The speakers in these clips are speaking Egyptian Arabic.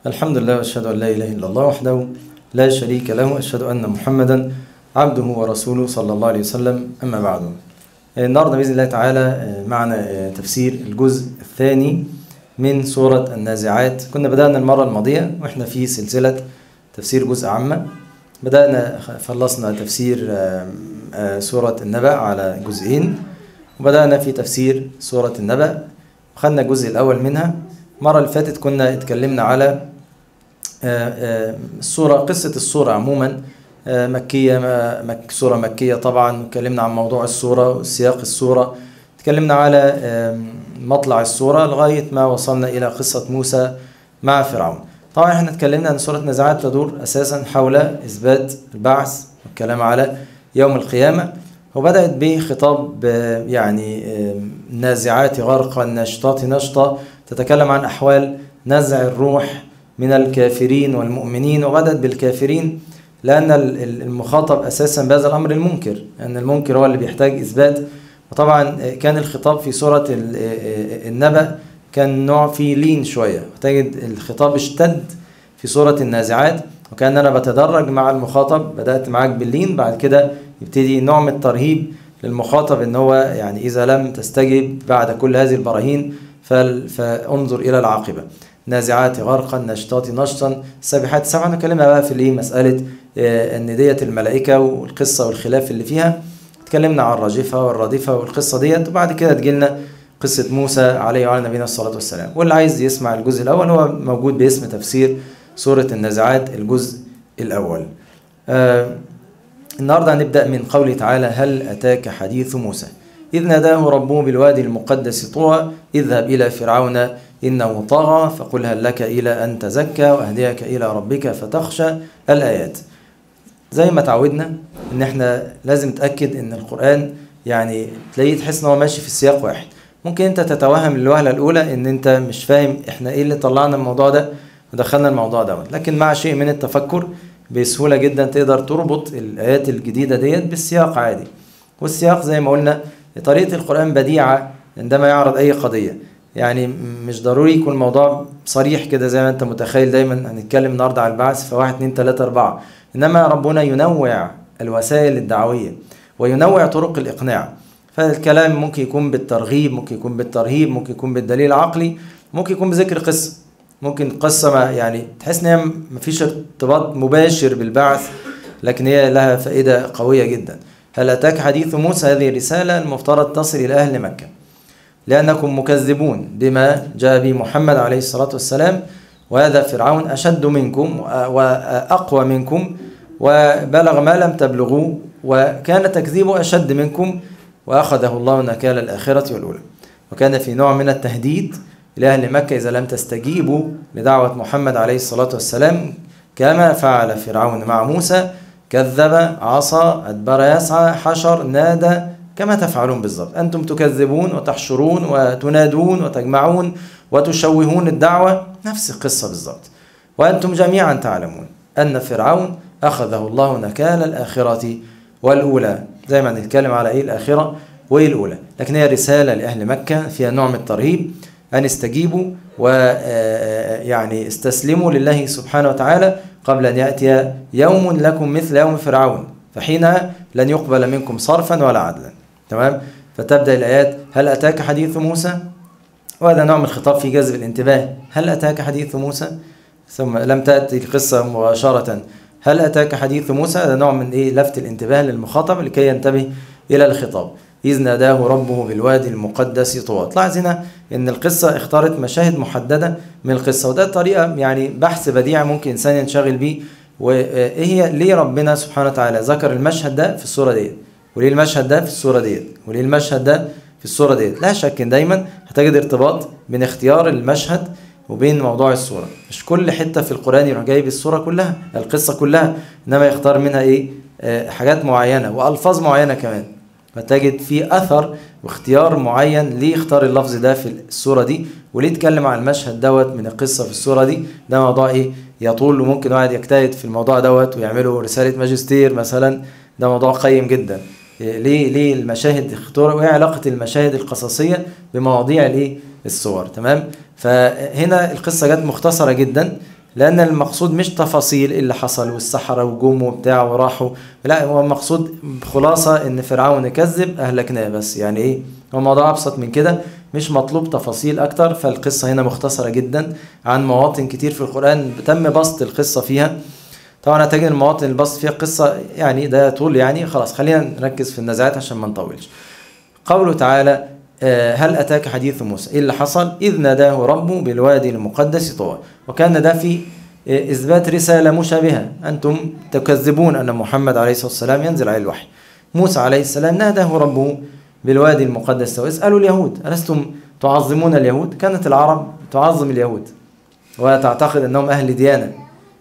الحمد لله واشهد ان لا اله الا الله وحده لا شريك له واشهد ان محمدا عبده ورسوله صلى الله عليه وسلم اما بعد النهارده باذن الله تعالى معنا تفسير الجزء الثاني من سوره النازعات كنا بدانا المره الماضيه واحنا في سلسله تفسير جزء عامه بدانا خلصنا تفسير سوره النبأ على جزئين وبدانا في تفسير سوره النبأ خدنا الجزء الاول منها المره اللي فاتت كنا اتكلمنا على الصورة قصة الصورة عموما مكية مك سورة مكية طبعا اتكلمنا عن موضوع الصورة وسياق الصورة اتكلمنا على مطلع الصورة لغاية ما وصلنا إلى قصة موسى مع فرعون طبعا احنا اتكلمنا أن سورة نزعات تدور أساسا حول إثبات البعث والكلام على يوم القيامة وبدأت بخطاب يعني نازعات غرقا ناشطات نشطة تتكلم عن أحوال نزع الروح من الكافرين والمؤمنين وبدأت بالكافرين لأن المخاطب أساسا بهذا الأمر المنكر أن المنكر هو اللي بيحتاج إثبات وطبعا كان الخطاب في سورة النبأ كان نوع فيه لين شوية تجد الخطاب اشتد في سورة النازعات وكان أنا بتدرج مع المخاطب بدأت معاك باللين بعد كده يبتدي نوع من الترهيب للمخاطب ان هو يعني اذا لم تستجب بعد كل هذه البراهين فانظر الى العاقبه نازعات غرقا نشطات نشطا سابحات سبعا نتكلمنا بقى في الايه مساله ان ديت الملائكه والقصه والخلاف اللي فيها اتكلمنا عن الراجفه والرادفه والقصه ديت وبعد كده تجيلنا قصه موسى عليه وعلى نبينا الصلاه والسلام واللي عايز يسمع الجزء الاول هو موجود باسم تفسير سوره النازعات الجزء الاول آه النهارده هنبدا من قوله تعالى هل اتاك حديث موسى إذ ناداه ربه بالوادي المقدس طوى اذهب إلى فرعون إنه طغى فقل هل لك إلى أن تزكى وأهديك إلى ربك فتخشى الآيات زي ما تعودنا إن إحنا لازم نتأكد إن القرآن يعني تلاقيه تحس إن هو ماشي في سياق واحد ممكن أنت تتوهم الوهلة الأولى إن أنت مش فاهم إحنا إيه اللي طلعنا الموضوع ده ودخلنا الموضوع دوت لكن مع شيء من التفكر بسهولة جدا تقدر تربط الآيات الجديدة ديت بالسياق عادي والسياق زي ما قلنا طريقة القرآن بديعة عندما يعرض أي قضية يعني مش ضروري يكون الموضوع صريح كده زي ما أنت متخيل دايما هنتكلم النهاردة على البعث فواحد اتنين تلاتة أربعة إنما ربنا ينوع الوسائل الدعوية وينوع طرق الإقناع فالكلام ممكن يكون بالترغيب ممكن يكون بالترهيب ممكن يكون بالدليل العقلي ممكن يكون بذكر قصة ممكن قصة ما يعني تحس إن هي مفيش ارتباط مباشر بالبعث لكن هي لها فائدة قوية جدا هل أتاك حديث موسى هذه الرسالة المفترض تصل إلى أهل مكة لأنكم مكذبون بما جاء به محمد عليه الصلاة والسلام وهذا فرعون أشد منكم وأقوى منكم وبلغ ما لم تبلغوا وكان تكذيبه أشد منكم وأخذه الله نكال الآخرة والأولى وكان في نوع من التهديد لأهل مكة إذا لم تستجيبوا لدعوة محمد عليه الصلاة والسلام كما فعل فرعون مع موسى كذب عصى أدبر يسعى حشر نادى كما تفعلون بالضبط أنتم تكذبون وتحشرون وتنادون وتجمعون وتشوهون الدعوة نفس القصة بالضبط وأنتم جميعا تعلمون أن فرعون أخذه الله نكال الآخرة والأولى زي ما نتكلم على إيه الآخرة وإيه الأولى لكن هي رسالة لأهل مكة فيها نوع من الترهيب أن استجيبوا ويعني استسلموا لله سبحانه وتعالى قبل أن يأتي يوم لكم مثل يوم فرعون فحينها لن يقبل منكم صرفا ولا عدلا تمام فتبدأ الآيات هل أتاك حديث موسى وهذا نوع من الخطاب في جذب الانتباه هل أتاك حديث موسى ثم لم تأتي القصة مباشرة هل أتاك حديث موسى هذا نوع من إيه لفت الانتباه للمخاطب لكي ينتبه إلى الخطاب إذ ناداه ربه بالوادي المقدس طوى تلاحظ هنا إن القصة اختارت مشاهد محددة من القصة وده طريقة يعني بحث بديع ممكن إنسان ينشغل بيه وإيه هي ليه ربنا سبحانه وتعالى ذكر المشهد ده في الصورة ديت وليه المشهد ده في الصورة ديت وليه المشهد ده في الصورة ديت لا شك إن دايما هتجد ارتباط بين اختيار المشهد وبين موضوع الصورة مش كل حتة في القرآن يروح جايب الصورة كلها القصة كلها إنما يختار منها إيه آه حاجات معينة وألفاظ معينة كمان فتجد في اثر واختيار معين ليه اختار اللفظ ده في الصوره دي وليه اتكلم عن المشهد دوت من القصه في الصوره دي ده موضوع ايه يطول وممكن واحد يجتهد في الموضوع دوت ويعمله رساله ماجستير مثلا ده موضوع قيم جدا ليه ليه المشاهد اختار وايه علاقه المشاهد القصصيه بمواضيع الايه الصور تمام فهنا القصه جت مختصره جدا لأن المقصود مش تفاصيل اللي حصل والسحرة وجم وبتاع وراحوا لا هو المقصود بخلاصة إن فرعون كذب أهلكناه بس يعني إيه هو الموضوع أبسط من كده مش مطلوب تفاصيل أكتر فالقصة هنا مختصرة جدا عن مواطن كتير في القرآن تم بسط القصة فيها طبعا هتجد المواطن اللي بسط فيها القصة يعني ده طول يعني خلاص خلينا نركز في النزاعات عشان ما نطولش قوله تعالى هل أتاك حديث موسى إيه اللي حصل إذ ناداه ربه بالوادي المقدس طوى وكان ده في إثبات رسالة مشابهة أنتم تكذبون أن محمد عليه الصلاة والسلام ينزل عليه الوحي موسى عليه السلام ناداه ربه بالوادي المقدس طوى اسألوا اليهود ألستم تعظمون اليهود كانت العرب تعظم اليهود وتعتقد أنهم أهل ديانة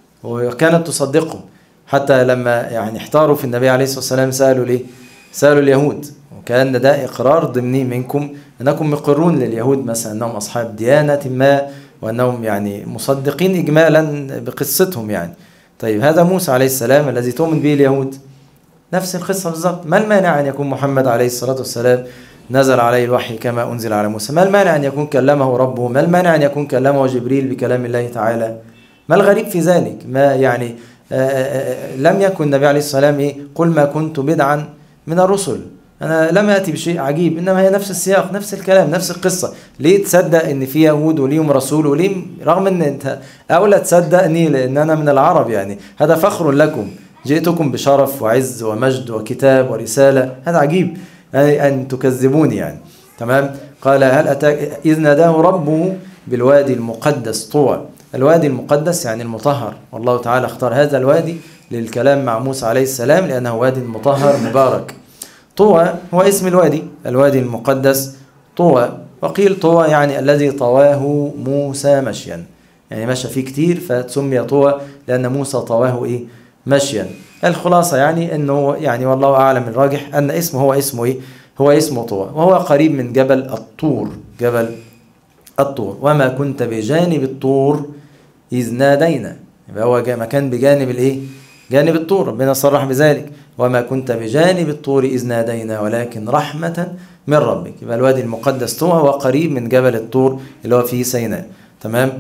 وكانت تصدقهم حتى لما يعني احتاروا في النبي عليه الصلاة والسلام سألوا ليه سألوا اليهود وكان ده إقرار ضمني منكم أنكم مقرون لليهود مثلا أنهم أصحاب ديانة ما وأنهم يعني مصدقين إجمالا بقصتهم يعني طيب هذا موسى عليه السلام الذي تؤمن به اليهود نفس القصة بالضبط ما المانع أن يكون محمد عليه الصلاة والسلام نزل عليه الوحي كما أنزل على موسى ما المانع أن يكون كلمه ربه ما المانع أن يكون كلمه جبريل بكلام الله تعالى ما الغريب في ذلك ما يعني آآ آآ لم يكن النبي عليه الصلاة والسلام إيه قل ما كنت بدعا من الرسل أنا لم أتي بشيء عجيب إنما هي نفس السياق نفس الكلام نفس القصة ليه تصدق إن في يهود وليهم رسول وليه رغم إن أنت أولى تصدقني لأن أنا من العرب يعني هذا فخر لكم جئتكم بشرف وعز ومجد وكتاب ورسالة هذا عجيب يعني أن تكذبوني يعني تمام قال هل أتاك إذ ناداه ربه بالوادي المقدس طوى الوادي المقدس يعني المطهر والله تعالى اختار هذا الوادي للكلام مع موسى عليه السلام لأنه وادي مطهر مبارك طوى هو اسم الوادي الوادي المقدس طوى وقيل طوى يعني الذي طواه موسى مشيا يعني مشى فيه كتير فتسمي طوى لأن موسى طواه إيه مشيا الخلاصة يعني أنه يعني والله أعلم الراجح أن اسمه هو اسمه إيه هو اسمه طوى وهو قريب من جبل الطور جبل الطور وما كنت بجانب الطور إذ نادينا يبقى هو مكان بجانب الإيه جانب الطور ربنا صرح بذلك وما كنت بجانب الطور إذ نادينا ولكن رحمة من ربك يبقى الوادي المقدس طوى هو قريب من جبل الطور اللي هو في سيناء تمام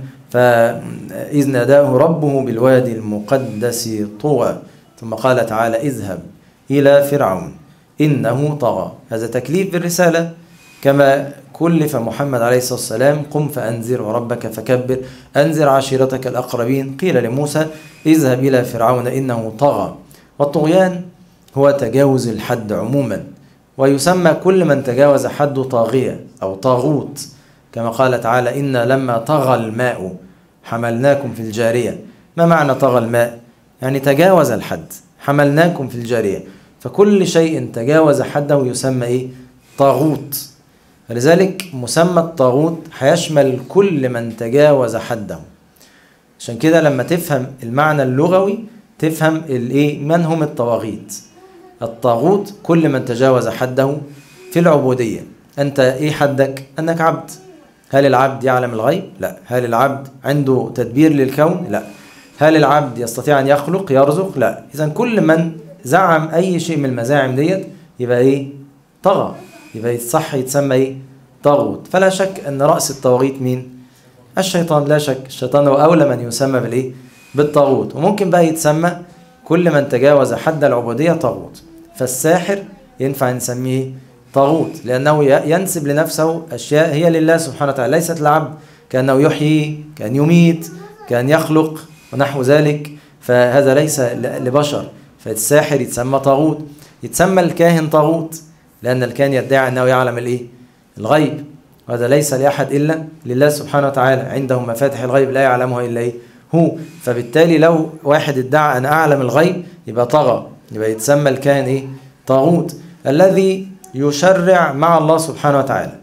فإذ ناداه ربه بالوادي المقدس طوى ثم قال تعالى اذهب إلى فرعون إنه طغى هذا تكليف بالرسالة كما كلف محمد عليه الصلاة والسلام قم فأنذر وربك فكبر أنذر عشيرتك الأقربين قيل لموسى اذهب إلى فرعون إنه طغى والطغيان هو تجاوز الحد عموما ويسمى كل من تجاوز حد طاغية أو طاغوت كما قال تعالى إنا لما طغى الماء حملناكم في الجارية ما معنى طغى الماء؟ يعني تجاوز الحد حملناكم في الجارية فكل شيء تجاوز حده يسمى إيه؟ طاغوت فلذلك مسمى الطاغوت هيشمل كل من تجاوز حده عشان كده لما تفهم المعنى اللغوي تفهم الايه من هم الطواغيت الطاغوت كل من تجاوز حده في العبودية أنت إيه حدك؟ أنك عبد هل العبد يعلم الغيب؟ لا هل العبد عنده تدبير للكون؟ لا هل العبد يستطيع أن يخلق يرزق؟ لا إذا كل من زعم أي شيء من المزاعم ديت يبقى إيه؟ طغى يبقى صح يتسمى إيه؟ طاغوت فلا شك أن رأس الطواغيت مين؟ الشيطان لا شك الشيطان هو أولى من يسمى بالإيه؟ بالطاغوت وممكن بقى يتسمى كل من تجاوز حد العبودية طاغوت فالساحر ينفع نسميه طاغوت لأنه ينسب لنفسه أشياء هي لله سبحانه وتعالى ليست العبد كأنه يحيي كأن يميت كأن يخلق ونحو ذلك فهذا ليس لبشر فالساحر يتسمى طاغوت يتسمى الكاهن طاغوت لأن الكاهن يدعي أنه يعلم الإيه؟ الغيب وهذا ليس لأحد إلا لله سبحانه وتعالى عنده مفاتح الغيب لا يعلمها إلا إيه؟ هو فبالتالي لو واحد ادعى أن أعلم الغيب يبقى طغى يبقى يتسمى الكاهن إيه؟ طاغوت الذي يشرع مع الله سبحانه وتعالى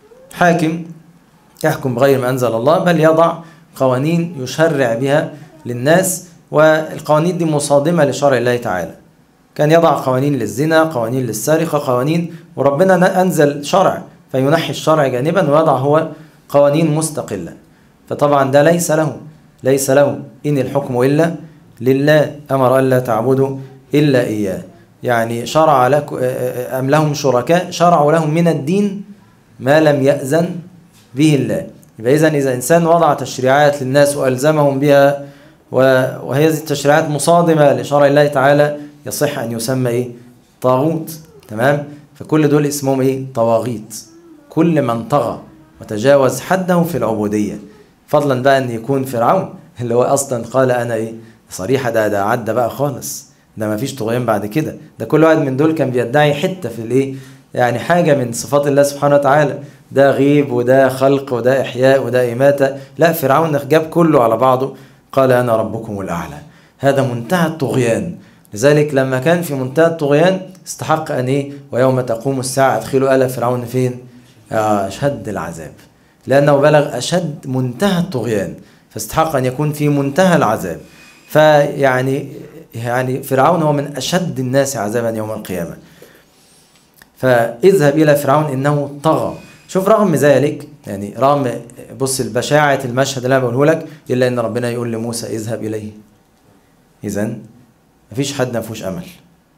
حاكم يحكم بغير ما أنزل الله بل يضع قوانين يشرع بها للناس والقوانين دي مصادمة لشرع الله تعالى كان يضع قوانين للزنا قوانين للسرقة قوانين وربنا أنزل شرع فينحي الشرع جانبا ويضع هو قوانين مستقلة فطبعا ده ليس له ليس له إن الحكم إلا لله أمر ألا تعبدوا إلا إياه يعني شرع لك أم لهم شركاء شرعوا لهم من الدين ما لم يأذن به الله يبقى إذا إذا إنسان وضع تشريعات للناس وألزمهم بها وهذه التشريعات مصادمة لشرع الله تعالى يصح أن يسمى إيه طاغوت تمام فكل دول اسمهم إيه طواغيت كل من طغى وتجاوز حده في العبودية فضلا بقى أن يكون فرعون اللي هو أصلا قال أنا إيه صريحة ده ده عدى بقى خالص ده ما فيش طغيان بعد كده ده كل واحد من دول كان بيدعي حتة في الإيه يعني حاجة من صفات الله سبحانه وتعالى ده غيب وده خلق وده إحياء وده إماتة لا فرعون جاب كله على بعضه قال أنا ربكم الأعلى هذا منتهى الطغيان لذلك لما كان في منتهى الطغيان استحق أن إيه ويوم تقوم الساعة أدخلوا آل فرعون فين أشد العذاب لأنه بلغ أشد منتهى الطغيان فاستحق أن يكون في منتهى العذاب فيعني يعني فرعون هو من أشد الناس عذابا يوم القيامة فاذهب إلى فرعون إنه طغى شوف رغم ذلك يعني رغم بص البشاعة المشهد اللي أنا بقوله لك إلا إن ربنا يقول لموسى اذهب إليه إذا مفيش حد ما فيهوش أمل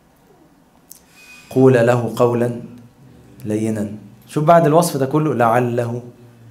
قول له قولا لينا شوف بعد الوصف ده كله لعله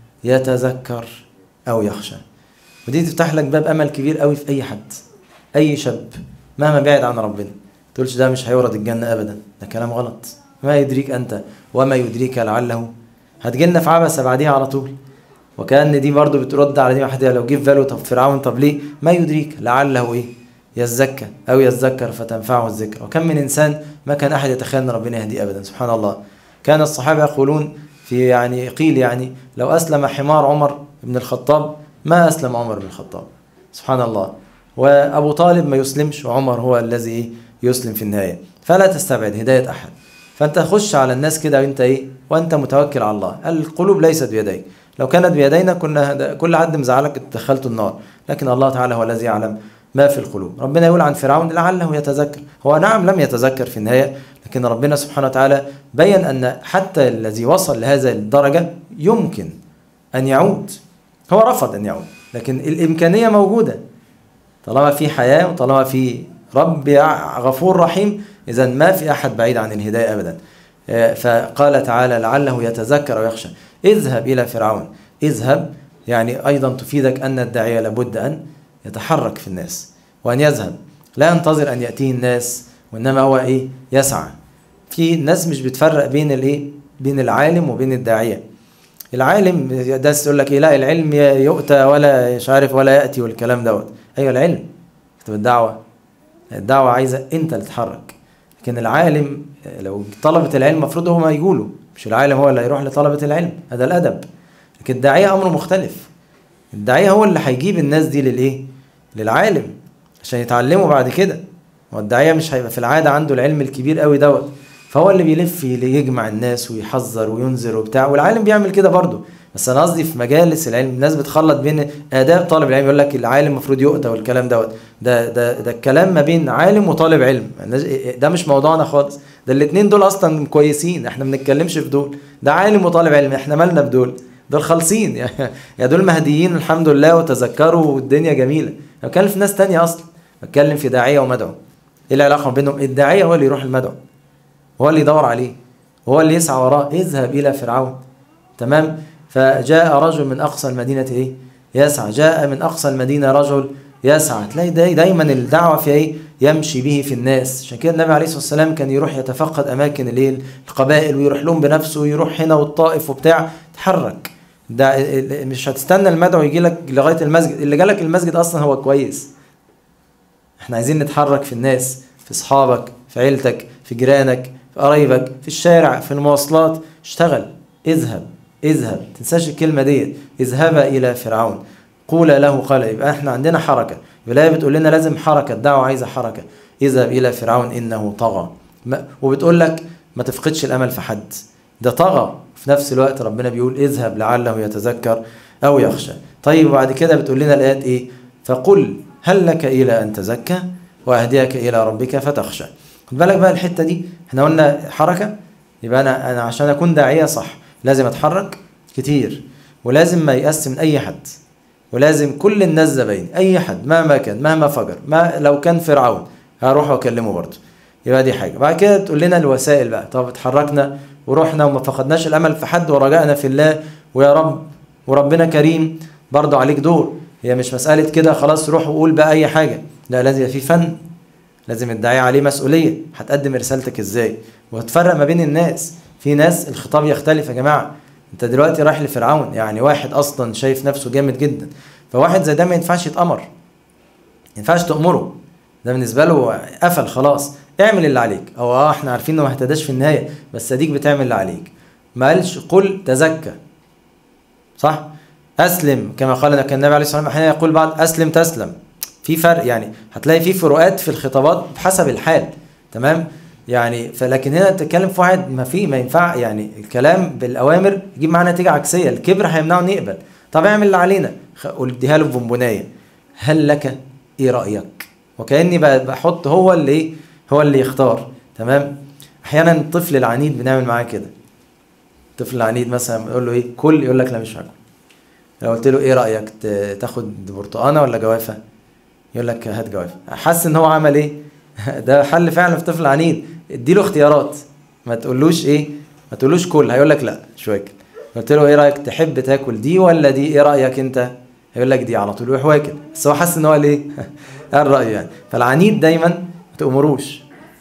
يتذكر أو يخشى ودي تفتح لك باب أمل كبير قوي في أي حد أي شاب مهما بعد عن ربنا تقولش ده مش هيورد الجنة أبدا ده كلام غلط ما يدريك أنت وما يدريك لعله هتجيلنا في عبسة بعديها على طول وكأن دي برضو بترد على دي واحدة لو جه في باله طب فرعون طب ليه ما يدريك لعله إيه يزكى أو يذكر فتنفعه الذكر وكم من إنسان ما كان أحد يتخيل أن ربنا يهديه أبدا سبحان الله كان الصحابة يقولون في يعني قيل يعني لو أسلم حمار عمر بن الخطاب ما أسلم عمر بن الخطاب سبحان الله وأبو طالب ما يسلمش وعمر هو الذي يسلم في النهاية فلا تستبعد هداية أحد فأنت خش على الناس كده وأنت إيه وأنت متوكل على الله القلوب ليست بيديك لو كانت بيدينا كنا كل حد مزعلك دخلته النار لكن الله تعالى هو الذي يعلم ما في القلوب ربنا يقول عن فرعون لعله يتذكر هو نعم لم يتذكر في النهاية لكن ربنا سبحانه وتعالى بين أن حتى الذي وصل لهذا الدرجة يمكن أن يعود هو رفض أن يعود لكن الإمكانية موجودة طالما في حياة وطالما في رب غفور رحيم إذا ما في أحد بعيد عن الهداية أبدا فقال تعالى لعله يتذكر ويخشى اذهب إلى فرعون اذهب يعني أيضا تفيدك أن الداعية لابد أن يتحرك في الناس وأن يذهب لا ينتظر أن يأتيه الناس وإنما هو إيه يسعى في ناس مش بتفرق بين الإيه بين العالم وبين الداعية العالم ده يقول لك إيه لا العلم يؤتى ولا مش عارف ولا يأتي والكلام دوت أيوه العلم كتب الدعوة الدعوة عايزة أنت اللي تتحرك لكن العالم لو طلبة العلم المفروض هم يقولوا مش العالم هو اللي هيروح لطلبة العلم هذا الأدب لكن الداعية أمره مختلف الداعية هو اللي هيجيب الناس دي للإيه؟ للعالم عشان يتعلموا بعد كده هو الداعية مش هيبقى في العادة عنده العلم الكبير قوي دوت فهو اللي بيلف يجمع الناس ويحذر وينذر وبتاع والعالم بيعمل كده برضه بس انا قصدي في مجالس العلم الناس بتخلط بين اداب طالب العلم يقول لك العالم المفروض يؤتى والكلام دوت ده ده ده الكلام ما بين عالم وطالب علم ده مش موضوعنا خالص ده الاثنين دول اصلا كويسين احنا ما بنتكلمش في دول ده عالم وطالب علم احنا مالنا بدول دول خالصين يا دول مهديين الحمد لله وتذكروا والدنيا جميله انا بتكلم في ناس تانية اصلا بتكلم في داعيه ومدعو ايه العلاقه بينهم الداعيه هو اللي يروح المدعو هو اللي يدور عليه هو اللي يسعى وراه اذهب الى فرعون تمام فجاء رجل من اقصى المدينه ايه يسعى جاء من اقصى المدينه رجل يسعى تلاقي داي دايما الدعوه في ايه يمشي به في الناس عشان كده النبي عليه الصلاه والسلام كان يروح يتفقد اماكن الايه القبائل ويروح لهم بنفسه ويروح هنا والطائف وبتاع تحرك ده مش هتستنى المدعو يجي لك لغايه المسجد اللي جالك المسجد اصلا هو كويس احنا عايزين نتحرك في الناس في اصحابك في عيلتك في جيرانك في قرايبك في الشارع في المواصلات اشتغل اذهب اذهب تنساش الكلمة ديت اذهبا إلى فرعون قول له قال يبقى احنا عندنا حركة الولاية بتقول لنا لازم حركة الدعوة عايزة حركة اذهب إلى فرعون إنه طغى وبتقول لك ما تفقدش الأمل في حد ده طغى في نفس الوقت ربنا بيقول اذهب لعله يتذكر أو يخشى طيب وبعد كده بتقول لنا الآيات إيه فقل هل لك إلى أن تزكى وأهديك إلى ربك فتخشى خد بالك بقى الحتة دي احنا قلنا حركة يبقى أنا أنا عشان أكون داعية صح لازم أتحرك كتير ولازم ما يأس من أي حد ولازم كل الناس زباين أي حد مهما كان مهما فجر ما لو كان فرعون هروح وأكلمه برضه يبقى دي حاجة بعد كده تقول لنا الوسائل بقى طب اتحركنا ورحنا وما فقدناش الأمل في حد ورجعنا في الله ويا رب وربنا كريم برضه عليك دور هي مش مساله كده خلاص روح وقول بقى اي حاجه لا لازم يبقى في فن لازم الداعية عليه مسؤولية هتقدم رسالتك ازاي وهتفرق ما بين الناس في ناس الخطاب يختلف يا جماعة انت دلوقتي رايح لفرعون يعني واحد اصلا شايف نفسه جامد جدا فواحد زي ده ما ينفعش يتأمر ما ينفعش تأمره ده بالنسبة له قفل خلاص اعمل اللي عليك او اه احنا عارفين انه ما اهتداش في النهاية بس اديك بتعمل اللي عليك ما قالش قل تزكى صح اسلم كما قال النبي عليه الصلاه والسلام احيانا يقول بعض اسلم تسلم في فرق يعني هتلاقي في فروقات في الخطابات بحسب الحال تمام يعني فلكن هنا تتكلم في واحد ما في ما ينفع يعني الكلام بالاوامر يجيب معاه نتيجه عكسيه الكبر هيمنعه نقبل طب اعمل اللي علينا اديها له بونبونايه هل لك ايه رايك وكاني بحط هو اللي ايه هو اللي يختار تمام احيانا الطفل العنيد بنعمل معاه كده الطفل العنيد مثلا يقول له ايه كل يقول لك لا مش هاكل لو قلت له ايه رايك تاخد برتقانه ولا جوافه يقول لك هات جوافه حس ان هو عمل ايه ده حل فعلا في طفل عنيد اديله اختيارات ما تقولوش ايه ما تقولوش كل هيقول لك لا مش واكل قلت له ايه رايك تحب تاكل دي ولا دي ايه رايك انت هيقول لك دي على طول يروح واكل بس هو حس ان هو ليه قال رايه يعني فالعنيد دايما ما تامروش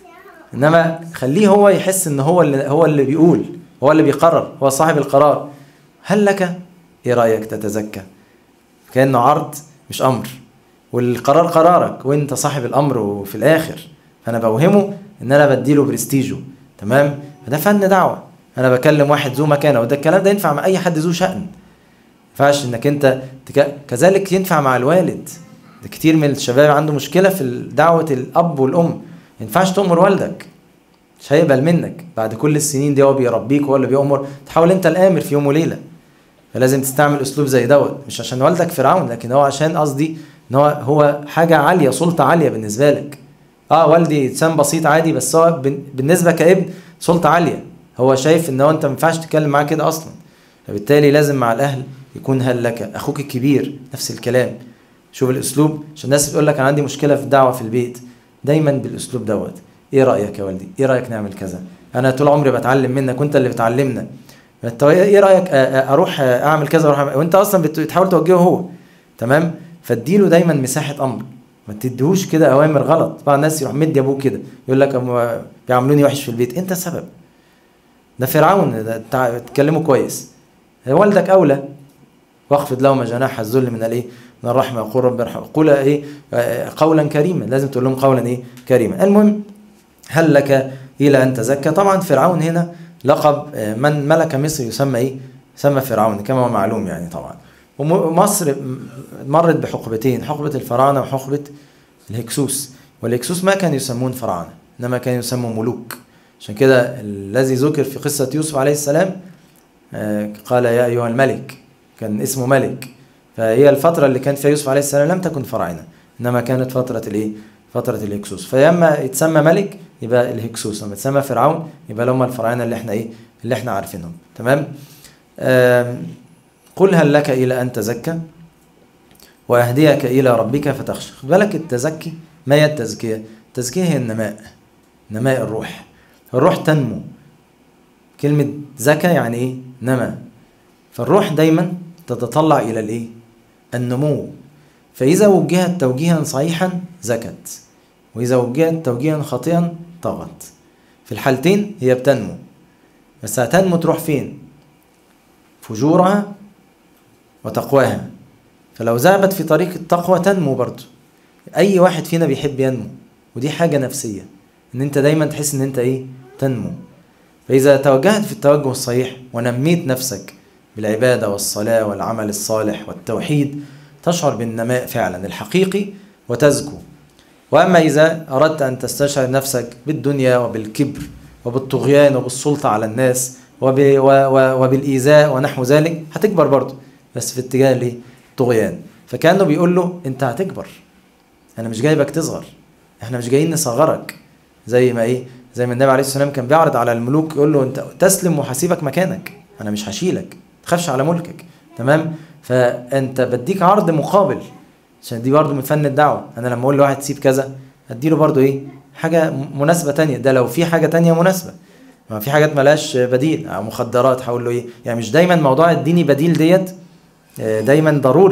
انما خليه هو يحس ان هو اللي هو اللي بيقول هو اللي بيقرر هو صاحب القرار هل لك ايه رايك تتزكى كانه عرض مش امر والقرار قرارك وانت صاحب الامر وفي الاخر فانا بوهمه ان انا بديله برستيجه تمام فده فن دعوه انا بكلم واحد ذو مكانه وده الكلام ده ينفع مع اي حد ذو شأن ينفعش انك انت تك... كذلك ينفع مع الوالد ده كتير من الشباب عنده مشكله في دعوه الاب والام ما ينفعش تأمر والدك مش هيقبل منك بعد كل السنين دي هو بيربيك وهو اللي بيأمر تحاول انت الامر في يوم وليله فلازم تستعمل اسلوب زي دوت مش عشان والدك فرعون لكن هو عشان قصدي ان هو هو حاجه عاليه سلطه عاليه بالنسبه لك اه والدي انسان بسيط عادي بس هو بالنسبه كابن سلطه عاليه هو شايف ان هو انت ما ينفعش تتكلم معاه كده اصلا فبالتالي لازم مع الاهل يكون هل لك اخوك الكبير نفس الكلام شوف الاسلوب عشان الناس بتقول لك انا عندي مشكله في الدعوه في البيت دايما بالاسلوب دوت ايه رايك يا والدي ايه رايك نعمل كذا انا طول عمري بتعلم منك وانت اللي بتعلمنا انت ايه رايك اروح اعمل كذا اروح وانت اصلا بتحاول توجهه هو تمام فاديله دايما مساحه امر ما تديهوش كده اوامر غلط بعض الناس يروح مدي ابوه كده يقول لك بيعاملوني وحش في البيت انت السبب ده فرعون ده تكلمه كويس والدك اولى واخفض لهما جناح الذل من الايه من الرحمه وقول رب ارحم قول ايه قولا كريما لازم تقول لهم قولا ايه كريما المهم هل لك الى ان تزكى طبعا فرعون هنا لقب من ملك مصر يسمى ايه يسمى فرعون كما هو معلوم يعني طبعا ومصر مرت بحقبتين حقبة الفراعنة وحقبة الهكسوس والهكسوس ما كانوا يسمون فراعنة إنما كانوا يسموا ملوك عشان كده الذي ذكر في قصة يوسف عليه السلام قال يا أيها الملك كان اسمه ملك فهي الفترة اللي كان فيها يوسف عليه السلام لم تكن فراعنة إنما كانت فترة الإيه؟ فترة الهكسوس فلما يتسمى ملك يبقى الهكسوس لما يتسمى فرعون يبقى هم الفراعنة اللي احنا إيه؟ اللي احنا عارفينهم تمام؟ قل هل لك إلى أن تزكى وأهديك إلى ربك فتخشى خد بالك التزكي ما هي التزكية التزكية هي النماء نماء الروح الروح تنمو كلمة زكى يعني إيه نما فالروح دايما تتطلع إلى الإيه النمو فإذا وجهت توجيها صحيحا زكت وإذا وجهت توجيها خاطئا طغت في الحالتين هي بتنمو بس هتنمو تروح فين فجورها وتقواها فلو ذهبت في طريق التقوى تنمو برضه اي واحد فينا بيحب ينمو ودي حاجه نفسيه ان انت دايما تحس ان انت ايه تنمو فاذا توجهت في التوجه الصحيح ونميت نفسك بالعباده والصلاه والعمل الصالح والتوحيد تشعر بالنماء فعلا الحقيقي وتزكو واما اذا اردت ان تستشعر نفسك بالدنيا وبالكبر وبالطغيان وبالسلطه على الناس وبالايذاء ونحو ذلك هتكبر برضه بس في اتجاه الايه؟ الطغيان فكانه بيقول له انت هتكبر انا مش جايبك تصغر احنا مش جايين نصغرك زي ما ايه زي ما النبي عليه الصلاه والسلام كان بيعرض على الملوك يقول له انت تسلم وحسيبك مكانك انا مش هشيلك تخافش على ملكك تمام فانت بديك عرض مقابل عشان دي برضه من فن الدعوه انا لما اقول لواحد سيب كذا اديله برضه ايه حاجه مناسبه تانية ده لو في حاجه تانية مناسبه ما في حاجات ملهاش بديل مخدرات هقول له ايه يعني مش دايما موضوع الديني بديل ديت دايما ضروري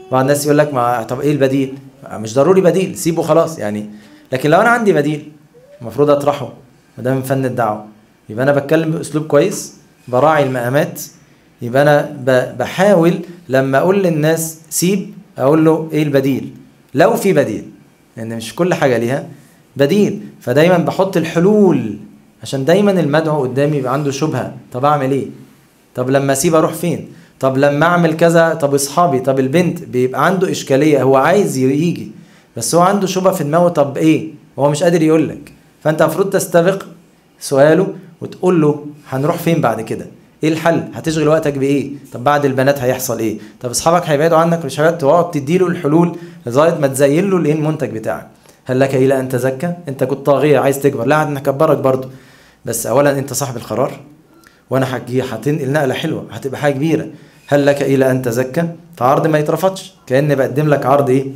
بعض الناس يقول لك ما طب ايه البديل مش ضروري بديل سيبه خلاص يعني لكن لو انا عندي بديل المفروض اطرحه وده من فن الدعوه يبقى انا بتكلم باسلوب كويس براعي المقامات يبقى انا بحاول لما اقول للناس سيب اقول له ايه البديل لو في بديل لان يعني مش كل حاجه ليها بديل فدايما بحط الحلول عشان دايما المدعو قدامي يبقى عنده شبهه طب اعمل ايه طب لما اسيب اروح فين طب لما اعمل كذا طب اصحابي طب البنت بيبقى عنده اشكاليه هو عايز يجي بس هو عنده شبهه في دماغه طب ايه هو مش قادر يقول لك فانت المفروض تستبق سؤاله وتقول له هنروح فين بعد كده ايه الحل هتشغل وقتك بايه طب بعد البنات هيحصل ايه طب اصحابك هيبعدوا عنك مش هيبعدوا تقعد تديله الحلول لغايه ما تزين له الايه المنتج بتاعك هل لك الى ان تزكى انت كنت طاغيه عايز تكبر لا هنكبرك برضه بس اولا انت صاحب القرار وانا هجي هتنقل نقله حلوه هتبقى حاجه كبيره هل لك الى ان تزكى فعرض ما يترفضش كاني بقدم لك عرض ايه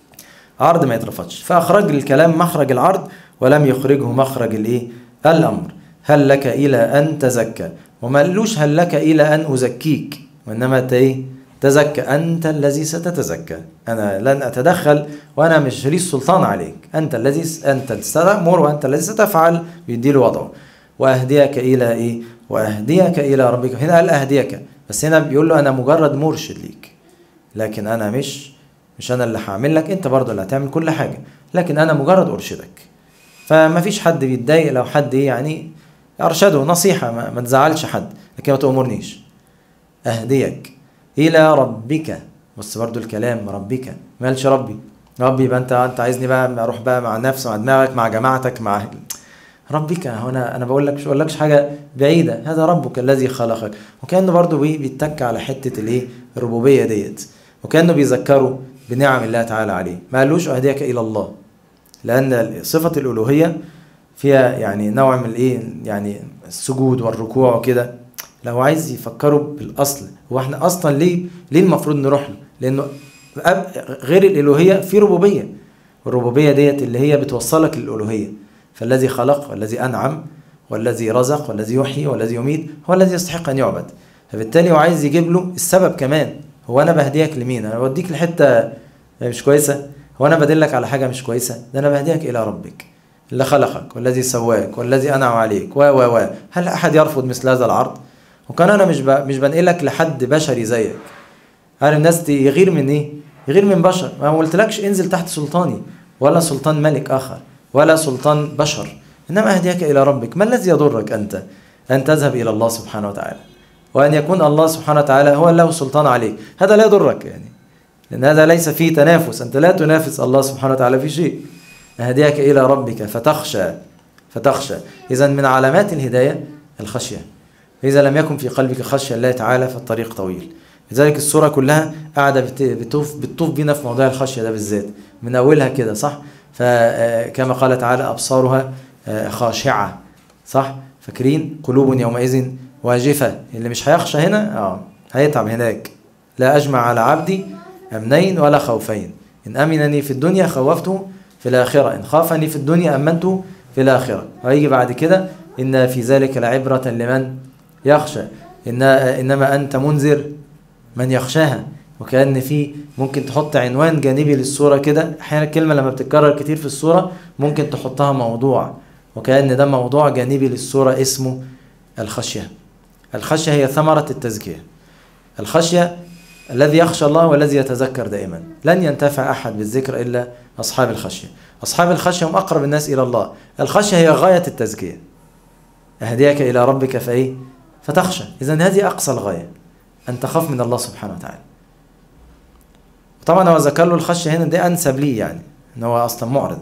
عرض ما يترفضش فاخرج الكلام مخرج العرض ولم يخرجه مخرج الايه الامر هل لك الى ان تزكى وما قالوش هل لك الى ان ازكيك وانما انت ايه تزكى انت الذي ستتزكى انا لن اتدخل وانا مش لي السلطان عليك انت الذي انت ستامر وانت الذي ستفعل بيدي له وضعه واهديك الى ايه واهديك الى ربك هنا قال اهديك بس هنا بيقول له انا مجرد مرشد ليك لكن انا مش مش انا اللي هعمل لك انت برضه اللي هتعمل كل حاجه لكن انا مجرد ارشدك فما فيش حد بيتضايق لو حد ايه يعني ارشده نصيحه ما, ما تزعلش حد لكن ما تامرنيش اهديك الى ربك بص برضو الكلام ربك ما قالش ربي ربي يبقى انت انت عايزني بقى اروح بقى مع نفسي مع دماغك مع جماعتك مع ربك هنا انا بقول لك مش بقول لكش حاجه بعيده هذا ربك الذي خلقك وكانه برضو بيتك على حته الايه الربوبيه ديت وكانه بيذكره بنعم الله تعالى عليه ما قالوش اهديك الى الله لان صفه الالوهيه فيها يعني نوع من الايه يعني السجود والركوع وكده لو عايز يفكروا بالاصل هو احنا اصلا ليه ليه المفروض نروح له لانه غير الالوهيه في ربوبيه والربوبيه ديت اللي هي بتوصلك للالوهيه فالذي خلق والذي انعم والذي رزق والذي يحيي والذي يميت هو الذي يستحق ان يعبد فبالتالي هو عايز يجيب له السبب كمان هو انا بهديك لمين انا بوديك لحته مش كويسه هو انا بدلك على حاجه مش كويسه ده انا بهديك الى ربك اللي خلقك والذي سواك والذي انعم عليك و و و هل احد يرفض مثل هذا العرض وكان انا مش ب... مش بنقلك لحد بشري زيك عارف الناس يغير من ايه يغير من بشر ما قلتلكش انزل تحت سلطاني ولا سلطان ملك اخر ولا سلطان بشر انما اهديك الى ربك ما الذي يضرك انت ان تذهب الى الله سبحانه وتعالى وان يكون الله سبحانه وتعالى هو له سلطان عليك هذا لا يضرك يعني لان هذا ليس فيه تنافس انت لا تنافس الله سبحانه وتعالى في شيء أهديك إلى ربك فتخشى فتخشى إذا من علامات الهداية الخشية إذا لم يكن في قلبك خشية الله تعالى فالطريق طويل لذلك السورة كلها قاعدة بتطوف بتطوف بينا في موضوع الخشية ده بالذات من أولها كده صح فكما قال تعالى أبصارها خاشعة صح فاكرين قلوب يومئذ واجفة اللي مش هيخشى هنا اه هيتعب هناك لا أجمع على عبدي أمنين ولا خوفين إن أمنني في الدنيا خوفته في الآخرة إن خافني في الدنيا أمنته في الآخرة ويجي بعد كده إن في ذلك لعبرة لمن يخشى إن إنما أنت منذر من يخشاها وكأن في ممكن تحط عنوان جانبي للصورة كده أحيانا الكلمة لما بتتكرر كتير في الصورة ممكن تحطها موضوع وكأن ده موضوع جانبي للصورة اسمه الخشية الخشية هي ثمرة التزكية الخشية الذي يخشى الله والذي يتذكر دائما لن ينتفع أحد بالذكر إلا أصحاب الخشية أصحاب الخشية هم أقرب الناس إلى الله الخشية هي غاية التزكية أهديك إلى ربك فإيه فتخشى إذا هذه أقصى الغاية أن تخاف من الله سبحانه وتعالى طبعا هو ذكر له الخشية هنا دي أنسب ليه يعني إن هو أصلا معرض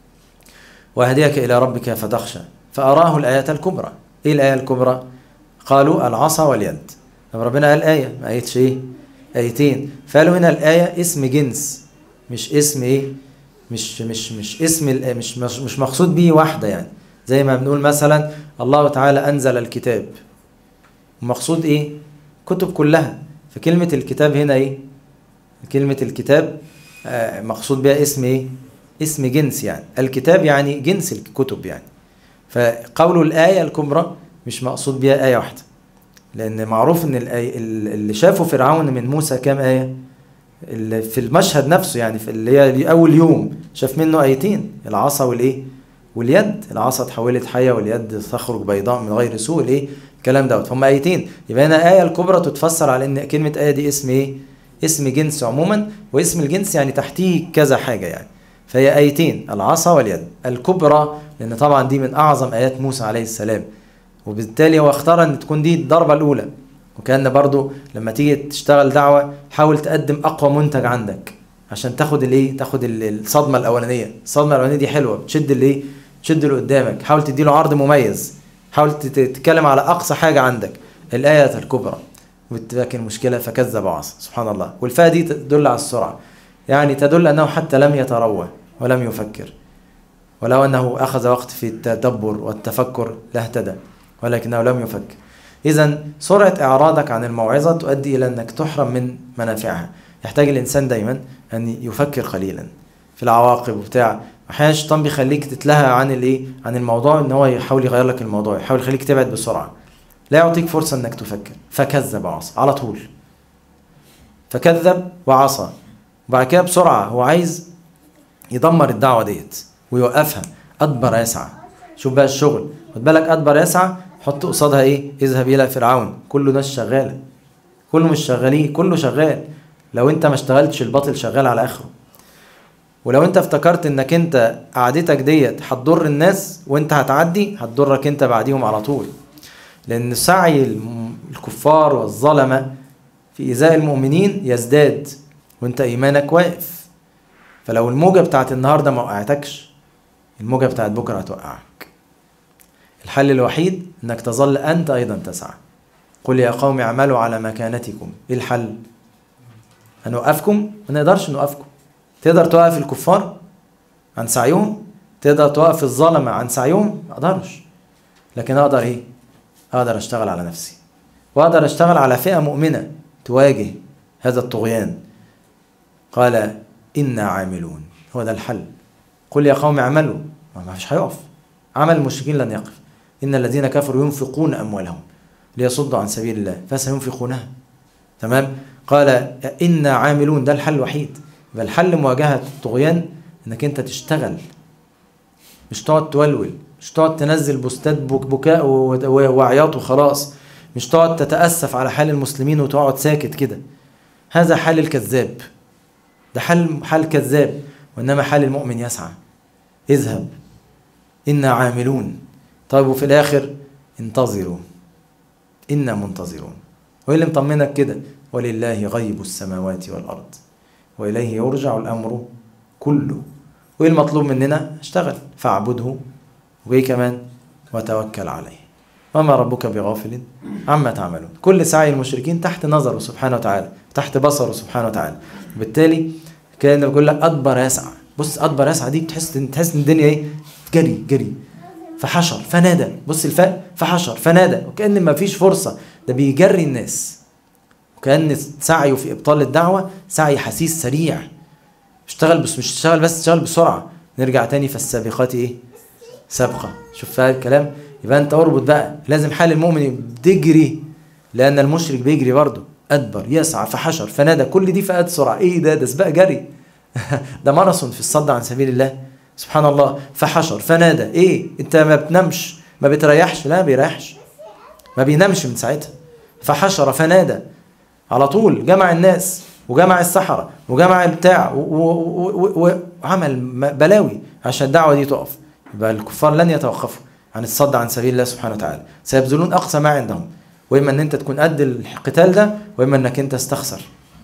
وأهديك إلى ربك فتخشى فأراه الآيات الكبرى إيه الآية الكبرى قالوا العصا واليد طب ربنا قال آية ما آيتش إيه آيتين فقالوا هنا الآية اسم جنس مش اسم إيه مش مش مش اسم مش مش, مش مقصود به واحدة يعني زي ما بنقول مثلا الله تعالى أنزل الكتاب المقصود إيه كتب كلها فكلمة الكتاب هنا إيه كلمة الكتاب آه مقصود بها اسم إيه اسم جنس يعني الكتاب يعني جنس الكتب يعني فقول الآية الكبرى مش مقصود بها آية واحدة لأن معروف إن الآية اللي شافه فرعون من موسى كام آية اللي في المشهد نفسه يعني في اللي هي اول يوم شاف منه ايتين العصا والايه واليد العصا اتحولت حيه واليد تخرج بيضاء من غير سوء الايه الكلام دوت هم ايتين يبقى هنا ايه الكبرى تتفسر على ان كلمه ايه دي اسم ايه اسم جنس عموما واسم الجنس يعني تحتيه كذا حاجه يعني فهي ايتين العصا واليد الكبرى لان طبعا دي من اعظم ايات موسى عليه السلام وبالتالي هو اختار ان تكون دي الضربه الاولى وكان برضو لما تيجي تشتغل دعوه حاول تقدم اقوى منتج عندك عشان تاخد الايه تاخد الصدمه الاولانيه الصدمه الاولانيه دي حلوه بتشد الايه تشد اللي قدامك حاول تديله عرض مميز حاول تتكلم على اقصى حاجه عندك الايه الكبرى لكن المشكله فكذب وعصى سبحان الله والفاء دي تدل على السرعه يعني تدل انه حتى لم يتروى ولم يفكر ولو انه اخذ وقت في التدبر والتفكر لاهتدى ولكنه لم يفكر اذا سرعه اعراضك عن الموعظه تؤدي الى انك تحرم من منافعها يحتاج الانسان دايما ان يفكر قليلا في العواقب وبتاع احيانا الشيطان بيخليك تتلهى عن الايه عن الموضوع ان هو يحاول يغير لك الموضوع يحاول يخليك تبعد بسرعه لا يعطيك فرصه انك تفكر فكذب وعصى على طول فكذب وعصى وبعد كده بسرعه هو عايز يدمر الدعوه ديت ويوقفها ادبر يسعى شوف بقى الشغل خد بالك ادبر يسعى حط قصادها ايه اذهب الى فرعون كله ناس شغاله كله مش شغالين كله شغال لو انت ما اشتغلتش الباطل شغال على اخره ولو انت افتكرت انك انت قعدتك ديت هتضر الناس وانت هتعدي هتضرك انت بعديهم على طول لان سعي الكفار والظلمه في ايذاء المؤمنين يزداد وانت ايمانك واقف فلو الموجه بتاعت النهارده ما وقعتكش الموجه بتاعت بكره هتوقعك الحل الوحيد انك تظل انت ايضا تسعى قل يا قوم اعملوا على مكانتكم ايه الحل هنوقفكم ما نقدرش نوقفكم تقدر توقف الكفار عن سعيهم تقدر توقف الظلمة عن سعيهم ما اقدرش لكن اقدر ايه اقدر اشتغل على نفسي واقدر اشتغل على فئة مؤمنة تواجه هذا الطغيان قال إنا عاملون هو ده الحل قل يا قوم اعملوا ما فيش هيقف عمل المشركين لن يقف إن الذين كفروا ينفقون أموالهم ليصدوا عن سبيل الله فسينفقونها تمام قال إنا عاملون ده الحل الوحيد يبقى الحل مواجهة الطغيان إنك أنت تشتغل مش تقعد تولول مش تقعد تنزل بوستات بكاء وعياط وخلاص مش تقعد تتأسف على حال المسلمين وتقعد ساكت كده هذا حال الكذاب ده حال حال كذاب وإنما حال المؤمن يسعى اذهب إنا عاملون طيب وفي الآخر انتظروا إنا منتظرون وإيه اللي مطمنك كده ولله غيب السماوات والأرض وإليه يرجع الأمر كله وإيه المطلوب مننا اشتغل فاعبده وإيه كمان وتوكل عليه وما ربك بغافل عما تعملون كل سعي المشركين تحت نظره سبحانه وتعالى تحت بصره سبحانه وتعالى وبالتالي كان بيقول لك أدبر يسعى بص أدبر يسعى دي بتحس تحس إن الدنيا إيه جري جري فحشر فنادى بص الفاء فحشر فنادى وكأن ما فيش فرصة ده بيجري الناس وكأن سعيه في إبطال الدعوة سعي حسيس سريع اشتغل بس مش اشتغل بس اشتغل بسرعة نرجع تاني فالسابقات ايه سابقة شوف فيها الكلام يبقى انت اربط بقى لازم حال المؤمن بتجري لأن المشرك بيجري برضه أدبر يسعى فحشر فنادى كل دي فئات سرعة ايه ده ده سباق جري ده ماراثون في الصد عن سبيل الله سبحان الله فحشر فنادى ايه انت ما بتنامش ما بتريحش لا ما بيريحش ما بينامش من ساعتها فحشر فنادى على طول جمع الناس وجمع السحرة وجمع البتاع وعمل بلاوي عشان الدعوة دي تقف يبقى الكفار لن يتوقفوا عن الصد عن سبيل الله سبحانه وتعالى سيبذلون أقصى ما عندهم وإما أن أنت تكون قد القتال ده وإما أنك أنت تستخسر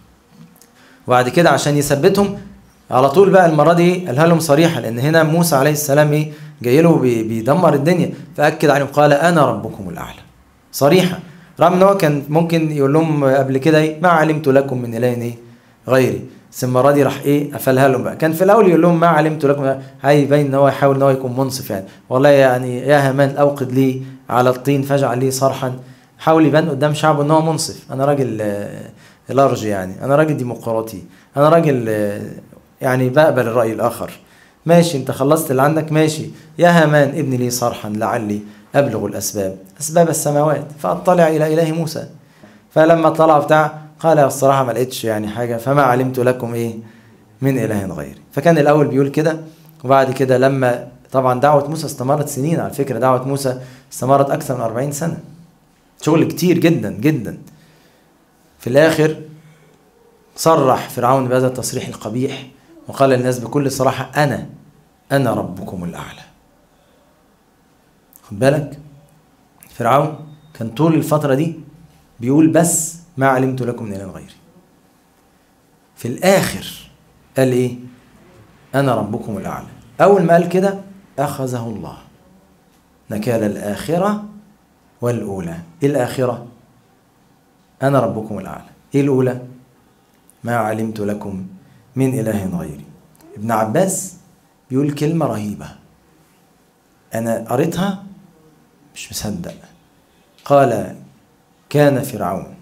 وبعد كده عشان يثبتهم على طول بقى المرة دي قالها لهم صريحة لأن هنا موسى عليه السلام إيه جاي له بيدمر الدنيا فأكد عليهم قال أنا ربكم الأعلى صريحة رغم ان هو كان ممكن يقول لهم قبل كده ايه ما علمت لكم من اله ايه غيري بس المره دي راح ايه قفلها لهم بقى كان في الاول يقول لهم ما علمت لكم هيبين ان هو يحاول ان هو يكون منصف يعني والله يعني يا هامان اوقد لي على الطين فاجعل لي صرحا حاول يبان قدام شعبه ان هو منصف انا راجل لارج يعني انا راجل ديمقراطي انا راجل يعني بقبل الراي الاخر ماشي انت خلصت اللي عندك ماشي يا هامان ابني لي صرحا لعلي أبلغ الأسباب أسباب السماوات فأطلع إلى إله موسى فلما طلع بتاع قال الصراحة ما لقيتش يعني حاجة فما علمت لكم إيه من إله غيري فكان الأول بيقول كده وبعد كده لما طبعا دعوة موسى استمرت سنين على فكرة دعوة موسى استمرت أكثر من 40 سنة شغل كتير جدا جدا في الآخر صرح فرعون بهذا التصريح القبيح وقال للناس بكل صراحة أنا أنا ربكم الأعلى خد بالك فرعون كان طول الفترة دي بيقول بس ما علمت لكم من إله غيري في الآخر قال إيه أنا ربكم الأعلى أول ما قال كده أخذه الله نكال الآخرة والأولى إيه الآخرة أنا ربكم الأعلى إيه الأولى ما علمت لكم من إله غيري ابن عباس بيقول كلمة رهيبة أنا قريتها مش مصدق قال كان فرعون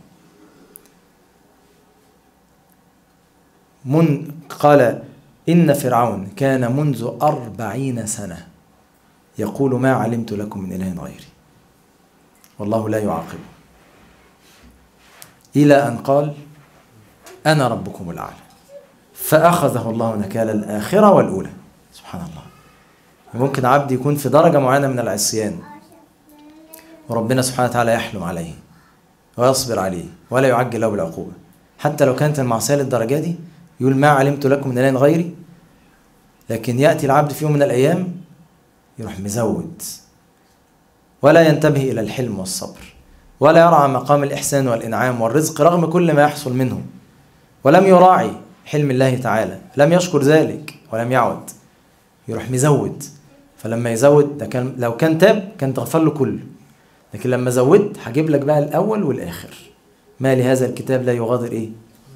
من قال إن فرعون كان منذ أربعين سنة يقول ما علمت لكم من إله غيري والله لا يعاقبه إلى أن قال أنا ربكم الأعلى فأخذه الله نكال الآخرة والأولى سبحان الله ممكن عبد يكون في درجة معينة من العصيان وربنا سبحانه وتعالى يحلم عليه ويصبر عليه ولا يعجل له بالعقوبة حتى لو كانت المعصية للدرجة دي يقول ما علمت لكم من إله غيري لكن يأتي العبد في يوم من الأيام يروح مزود ولا ينتبه إلى الحلم والصبر ولا يرعى مقام الإحسان والإنعام والرزق رغم كل ما يحصل منه ولم يراعي حلم الله تعالى لم يشكر ذلك ولم يعد يروح مزود فلما يزود ده كان لو كان تاب كان تغفر له كله لكن لما زودت هجيب لك بقى الأول والآخر ما لهذا الكتاب لا يغادر إيه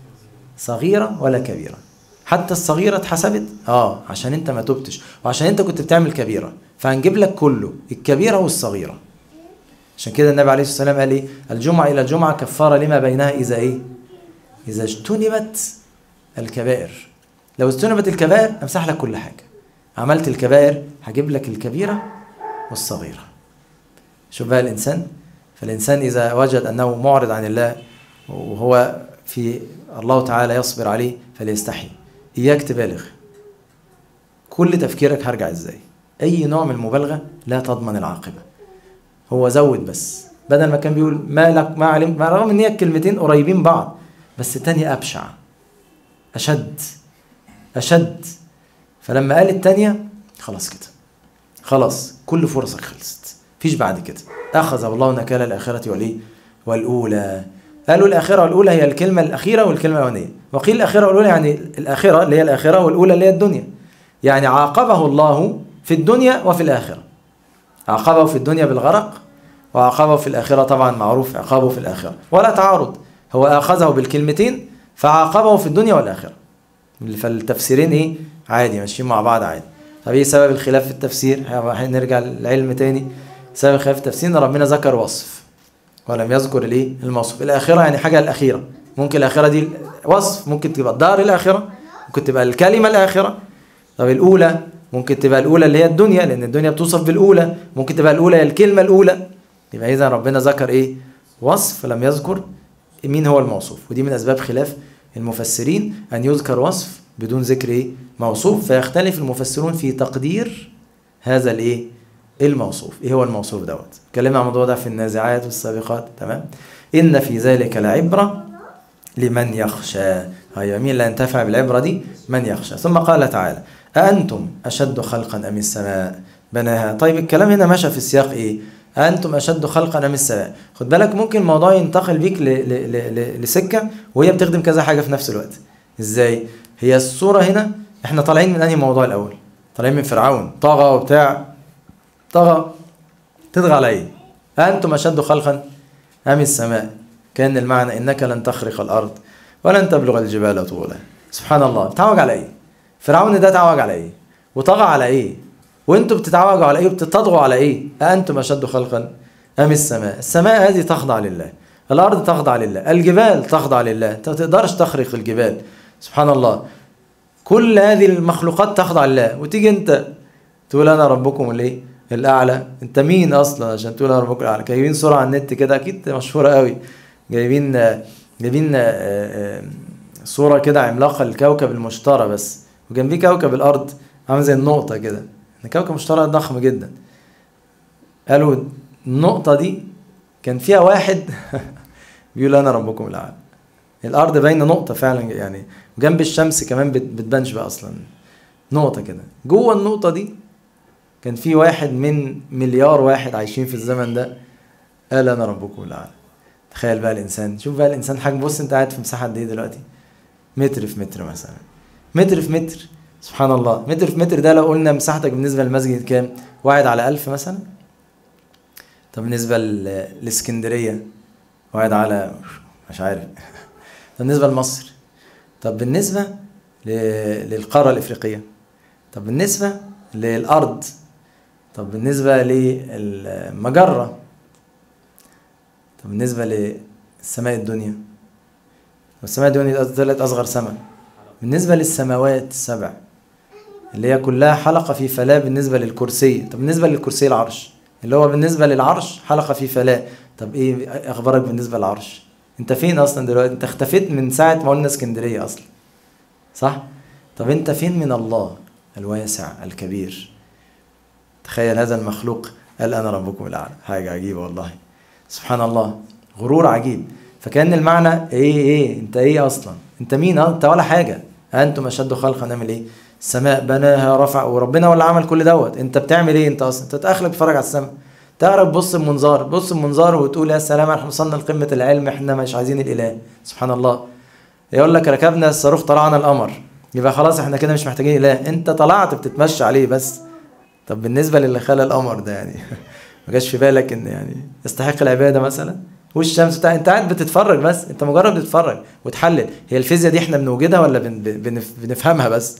صغيرة ولا كبيرة حتى الصغيرة اتحسبت اه عشان انت ما تبتش وعشان انت كنت بتعمل كبيرة فهنجيب لك كله الكبيرة والصغيرة عشان كده النبي عليه الصلاة والسلام قال ايه الجمعة إلى الجمعة كفارة لما بينها إذا ايه إذا اجتنبت الكبائر لو اجتنبت الكبائر أمسح لك كل حاجة عملت الكبائر هجيب لك الكبيرة والصغيرة شوف بقى الإنسان فالإنسان إذا وجد أنه معرض عن الله وهو في الله تعالى يصبر عليه فليستحي إياك تبالغ كل تفكيرك هرجع إزاي أي نوع من المبالغة لا تضمن العاقبة هو زود بس بدل ما كان بيقول ما لك ما علمت مع رغم ان هي الكلمتين قريبين بعض بس التانية أبشع أشد أشد فلما قال التانية خلاص كده خلاص كل فرصك خلصت فيش بعد كده أخذ الله نكال الآخرة والإيه والأولى قالوا الآخرة والأولى هي الكلمة الأخيرة والكلمة الأولانية وقيل الآخرة والأولى يعني الآخرة اللي هي الآخرة والأولى اللي هي الدنيا يعني عاقبه الله في الدنيا وفي الآخرة عاقبه في الدنيا بالغرق وعاقبه في الآخرة طبعا معروف عقابه في الآخرة ولا تعارض هو أخذه بالكلمتين فعاقبه في الدنيا والآخرة فالتفسيرين إيه عادي ماشيين مع بعض عادي طب إيه سبب الخلاف في التفسير هنرجع للعلم تاني سبب الخلاف في التفسير إن ربنا ذكر وصف ولم يذكر الايه الموصوف الاخره يعني حاجه الاخيره ممكن الاخره دي وصف ممكن تبقى الدار الاخره ممكن تبقى الكلمه الاخره طب الاولى ممكن تبقى الاولى اللي هي الدنيا لان الدنيا بتوصف بالاولى ممكن تبقى الاولى هي الكلمه الاولى يبقى اذا ربنا ذكر ايه وصف لم يذكر مين هو الموصوف ودي من اسباب خلاف المفسرين ان يذكر وصف بدون ذكر ايه موصوف فيختلف المفسرون في تقدير هذا الايه الموصوف ايه هو الموصوف دوت اتكلمنا عن الموضوع ده في النازعات والسابقات تمام ان في ذلك لعبره لمن يخشى هي مين اللي ينتفع بالعبره دي من يخشى ثم قال تعالى أأنتم أشد خلقا أم السماء بناها طيب الكلام هنا ماشى في السياق إيه أنتم أشد خلقا أم السماء خد بالك ممكن الموضوع ينتقل بيك ل... ل... ل... لسكة وهي بتخدم كذا حاجة في نفس الوقت إزاي هي الصورة هنا إحنا طالعين من أنهي موضوع الأول طالعين من فرعون طغى وبتاع طغى تطغى على ايه أنتم أشد خلقا أم السماء كان المعنى إنك لن تخرق الأرض ولن تبلغ الجبال طولا سبحان الله بتعوج على ايه فرعون ده تعوج على ايه وطغى على ايه وانتم بتتعوجوا على ايه وبتتطغوا على ايه أأنتم أشد خلقا أم السماء السماء هذه تخضع لله الأرض تخضع لله الجبال تخضع لله انت ما تقدرش تخرق الجبال سبحان الله كل هذه المخلوقات تخضع لله وتيجي انت تقول انا ربكم الايه الاعلى انت مين اصلا عشان تقول انا ربكم الاعلى جايبين صوره على النت كده اكيد مشهوره قوي جايبين جايبين آه، آه، صورة كده عملاقة للكوكب المشتري بس وجنبيه كوكب الأرض عامل زي النقطة كده إن كوكب المشتري ضخم جدا قالوا النقطة دي كان فيها واحد بيقول أنا ربكم الأعلى الأرض باينة نقطة فعلا يعني جنب الشمس كمان بت- بتبانش بقى أصلا نقطة كده جوه النقطة دي كان في واحد من مليار واحد عايشين في الزمن ده قال أنا ربكم الأعلى تخيل بقى الإنسان شوف بقى الإنسان حجم بص أنت قاعد في مساحة قد إيه دلوقتي متر في متر مثلا متر في متر سبحان الله متر في متر ده لو قلنا مساحتك بالنسبة للمسجد كام واحد على ألف مثلا طب بالنسبة ل- لإسكندرية واحد على مش عارف طب بالنسبة لمصر طب بالنسبة ل- للقارة الإفريقية طب بالنسبة للأرض طب بالنسبة للمجرة طب بالنسبة للسماء الدنيا والسماء الدنيا دي طلعت أصغر سماء بالنسبة للسماوات السبع اللي هي كلها حلقة في فلاة بالنسبة للكرسي طب بالنسبة للكرسي العرش اللي هو بالنسبة للعرش حلقة في فلاة طب ايه اخبارك بالنسبة للعرش انت فين اصلا دلوقتي انت اختفيت من ساعة ما قلنا اسكندرية اصلا صح طب انت فين من الله الواسع الكبير تخيل هذا المخلوق قال انا ربكم الاعلى حاجة عجيبة والله سبحان الله غرور عجيب فكان المعنى ايه ايه انت ايه اصلا انت مين اه انت ولا حاجة انتم اشد خلقا نعمل ايه السماء بناها رفع وربنا هو اللي عمل كل دوت انت بتعمل ايه انت اصلا انت تاخلك تتفرج على السماء تعرف بص المنظار بص المنظار وتقول يا سلام احنا وصلنا لقمة العلم احنا مش عايزين الاله سبحان الله يقول لك ركبنا الصاروخ طلعنا القمر يبقى خلاص احنا كده مش محتاجين اله انت طلعت بتتمشى عليه بس طب بالنسبة للي خلق القمر ده يعني ما جاش في بالك ان يعني يستحق العبادة مثلا والشمس بتاع انت قاعد بتتفرج بس انت مجرد بتتفرج وتحلل هي الفيزياء دي احنا بنوجدها ولا بن بنف بنفهمها بس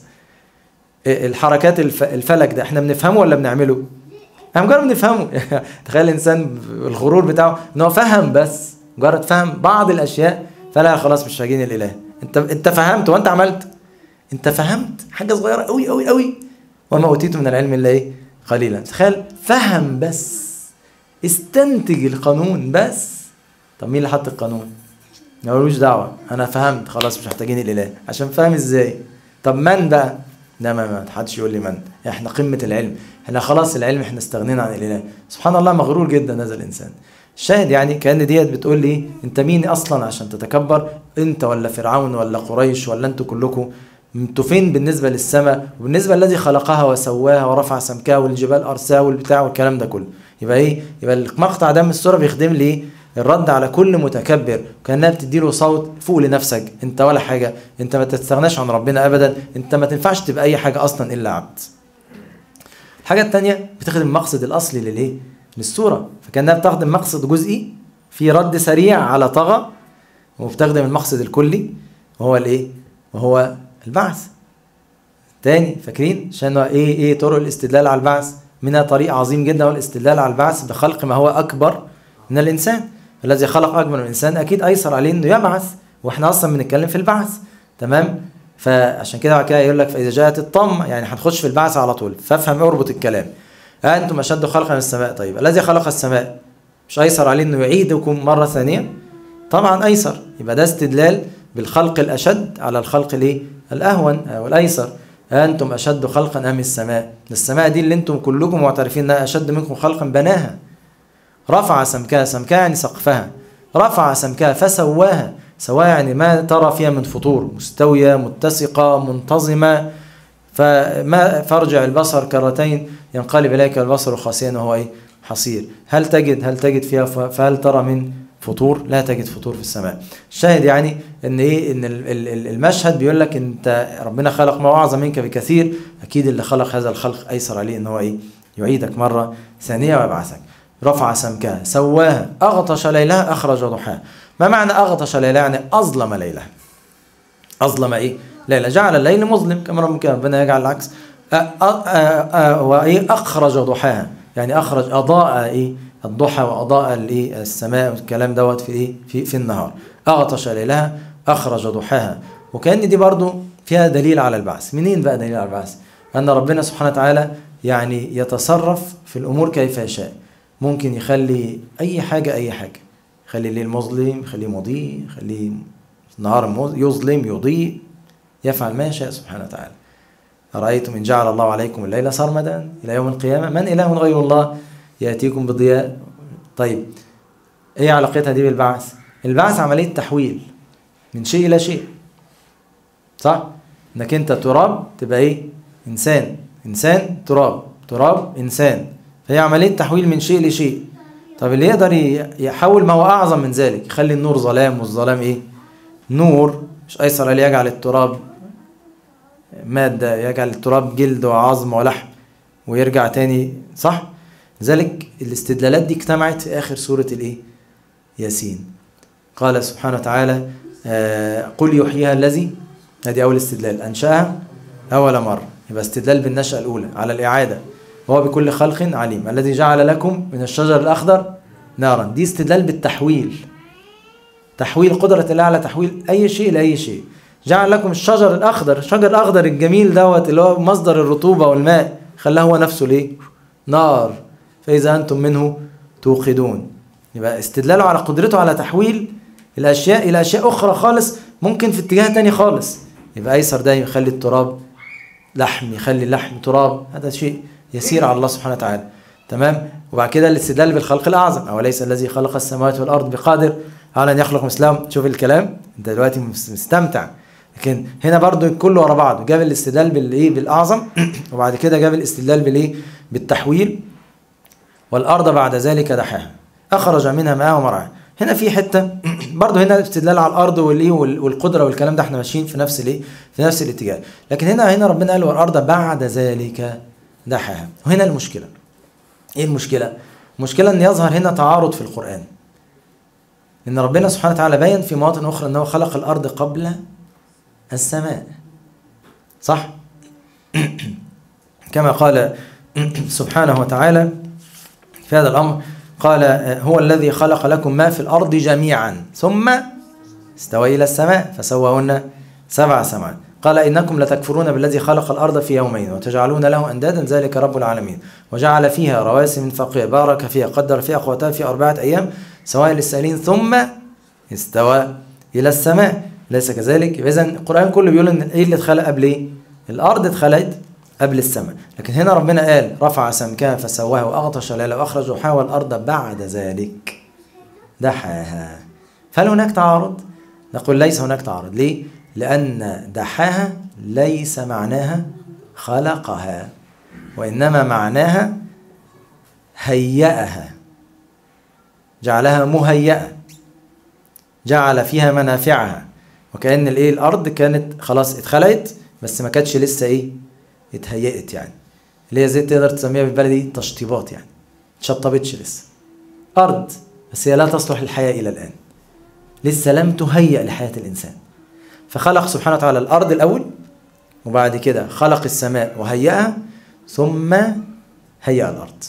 الحركات الف... الفلك ده احنا بنفهمه ولا بنعمله احنا مجرد بنفهمه تخيل الانسان الغرور بتاعه ان هو فهم بس مجرد فهم بعض الاشياء فلا خلاص مش محتاجين الاله انت انت فهمت وانت عملت انت فهمت حاجه صغيره قوي قوي قوي وما اوتيت من العلم الا ايه قليلا تخيل فهم بس استنتج القانون بس طب مين اللي حط القانون ملوش دعوه انا فهمت خلاص مش محتاجين الاله عشان فاهم ازاي طب من بقى لا ما ما حدش يقول لي من احنا قمه العلم احنا خلاص العلم احنا استغنينا عن الاله سبحان الله مغرور جدا هذا الانسان الشاهد يعني كان ديت بتقول لي انت مين اصلا عشان تتكبر انت ولا فرعون ولا قريش ولا انتوا كلكم انتوا فين بالنسبه للسماء وبالنسبه الذي خلقها وسواها ورفع سمكها والجبال ارساها والبتاع والكلام ده كله يبقى ايه يبقى المقطع ده من السوره بيخدم لي الرد على كل متكبر كانها بتديله صوت فوق لنفسك انت ولا حاجه انت ما تستغناش عن ربنا ابدا انت ما تنفعش تبقى اي حاجه اصلا الا عبد الحاجه الثانيه بتخدم المقصد الاصلي للايه للسوره فكانها بتخدم مقصد جزئي في رد سريع على طغى وبتخدم المقصد الكلي وهو الايه وهو البعث تاني فاكرين عشان ايه ايه طرق الاستدلال على البعث منها طريق عظيم جدا هو الاستدلال على البعث بخلق ما هو اكبر من الانسان الذي خلق اكبر من الانسان اكيد ايسر عليه انه يبعث واحنا اصلا بنتكلم في البعث تمام فعشان كده بعد كده يقول لك فاذا جاءت الطامه يعني هنخش في البعث على طول فافهم اربط الكلام انتم اشد خلقا من السماء طيب الذي خلق السماء مش ايسر عليه انه يعيدكم مره ثانيه طبعا ايسر يبقى ده استدلال بالخلق الاشد على الخلق الايه الاهون او الايسر انتم اشد خلقا ام السماء السماء دي اللي انتم كلكم معترفين انها اشد منكم خلقا بناها رفع سمكها سمكها يعني سقفها رفع سمكها فسواها سواها يعني ما ترى فيها من فطور مستوية متسقة منتظمة فما فارجع البصر كرتين ينقلب إليك البصر خاسئا وهو إيه حصير هل تجد هل تجد فيها فهل ترى من فطور لا تجد فطور في السماء الشاهد يعني ان ايه ان المشهد بيقول لك انت ربنا خلق ما اعظم منك بكثير اكيد اللي خلق هذا الخلق ايسر عليه ان هو ايه يعيدك مره ثانيه ويبعثك رفع سمكها سواها أغطش ليلها أخرج ضحاها ما معنى أغطش ليلها يعني أظلم ليلها أظلم إيه ليلة جعل الليل مظلم كما ممكن ربنا يجعل العكس وإيه أخرج ضحاها يعني أخرج أضاء إيه الضحى وأضاء الإيه السماء والكلام دوت في إيه في في النهار أغطش ليلها أخرج ضحاها وكأن دي برضو فيها دليل على البعث منين بقى دليل على البعث أن ربنا سبحانه وتعالى يعني يتصرف في الأمور كيف يشاء ممكن يخلي اي حاجه اي حاجه يخلي الليل مظلم يخليه مضيء يخليه النهار يظلم يضيء يفعل ما يشاء سبحانه وتعالى أرأيتم إن جعل الله عليكم الليل سرمدا إلى يوم القيامة من إله غير الله يأتيكم بضياء طيب إيه علاقتها دي بالبعث البعث عملية تحويل من شيء إلى شيء صح إنك أنت تراب تبقى إيه إنسان إنسان تراب تراب إنسان فهي عملية تحويل من شيء لشيء طب اللي يقدر يحول ما هو أعظم من ذلك يخلي النور ظلام والظلام إيه نور مش أيسر أن يجعل التراب مادة يجعل التراب جلد وعظم ولحم ويرجع تاني صح لذلك الاستدلالات دي اجتمعت في آخر سورة الإيه ياسين قال سبحانه وتعالى آه قل يحييها الذي هذه أول استدلال أنشأها أول مرة يبقى استدلال بالنشأة الأولى على الإعادة وهو بكل خلق عليم الذي جعل لكم من الشجر الأخضر نارا دي استدلال بالتحويل تحويل قدرة الله على تحويل أي شيء لأي شيء جعل لكم الشجر الأخضر الشجر الأخضر الجميل دوت اللي هو مصدر الرطوبة والماء خلاه هو نفسه ليه نار فإذا أنتم منه توقدون يبقى استدلاله على قدرته على تحويل الأشياء إلى أشياء أخرى خالص ممكن في اتجاه تاني خالص يبقى أيسر ده يخلي التراب لحم يخلي اللحم تراب هذا شيء يسير على الله سبحانه وتعالى تمام وبعد كده الاستدلال بالخلق الأعظم أوليس الذي خلق السماوات والأرض بقادر على أن يخلق مثلهم شوف الكلام أنت دلوقتي مستمتع لكن هنا برضو كله ورا بعض جاب الاستدلال بالايه بالاعظم وبعد كده جاب الاستدلال بالايه بالتحويل والارض بعد ذلك دحاها اخرج منها ماء ومرعاها هنا في حته برضو هنا استدلال على الارض والايه والقدره والكلام ده احنا ماشيين في نفس الايه في نفس الاتجاه لكن هنا هنا ربنا قال والارض بعد ذلك دحاها وهنا المشكله ايه المشكله المشكله ان يظهر هنا تعارض في القران ان ربنا سبحانه وتعالى بين في مواطن اخرى انه خلق الارض قبل السماء صح كما قال سبحانه وتعالى في هذا الأمر قال هو الذي خلق لكم ما في الأرض جميعا ثم استوى إلى السماء فسواهن سبع سماوات قال إنكم لتكفرون بالذي خلق الأرض في يومين وتجعلون له أندادا ذلك رب العالمين وجعل فيها رواسي من فوقها بارك فيها قدر فيها قوتها في أربعة أيام سواء للسائلين ثم استوى إلى السماء ليس كذلك اذا القران كله بيقول ان ايه اللي اتخلق قبل ايه الارض اتخلقت قبل السماء لكن هنا ربنا قال رفع سمكها فسواها واغطش ليلها واخرج ضحاها والارض بعد ذلك دحاها فهل هناك تعارض نقول ليس هناك تعارض ليه لان دحاها ليس معناها خلقها وانما معناها هيأها جعلها مهيئه جعل فيها منافعها وكأن الايه الارض كانت خلاص اتخلقت بس ما كانتش لسه ايه اتهيأت يعني اللي هي زي تقدر تسميها بالبلدي تشطيبات يعني اتشطبتش لسه ارض بس هي لا تصلح للحياه الى الان لسه لم تهيأ لحياه الانسان فخلق سبحانه وتعالى الارض الاول وبعد كده خلق السماء وهيئها ثم هيأ الارض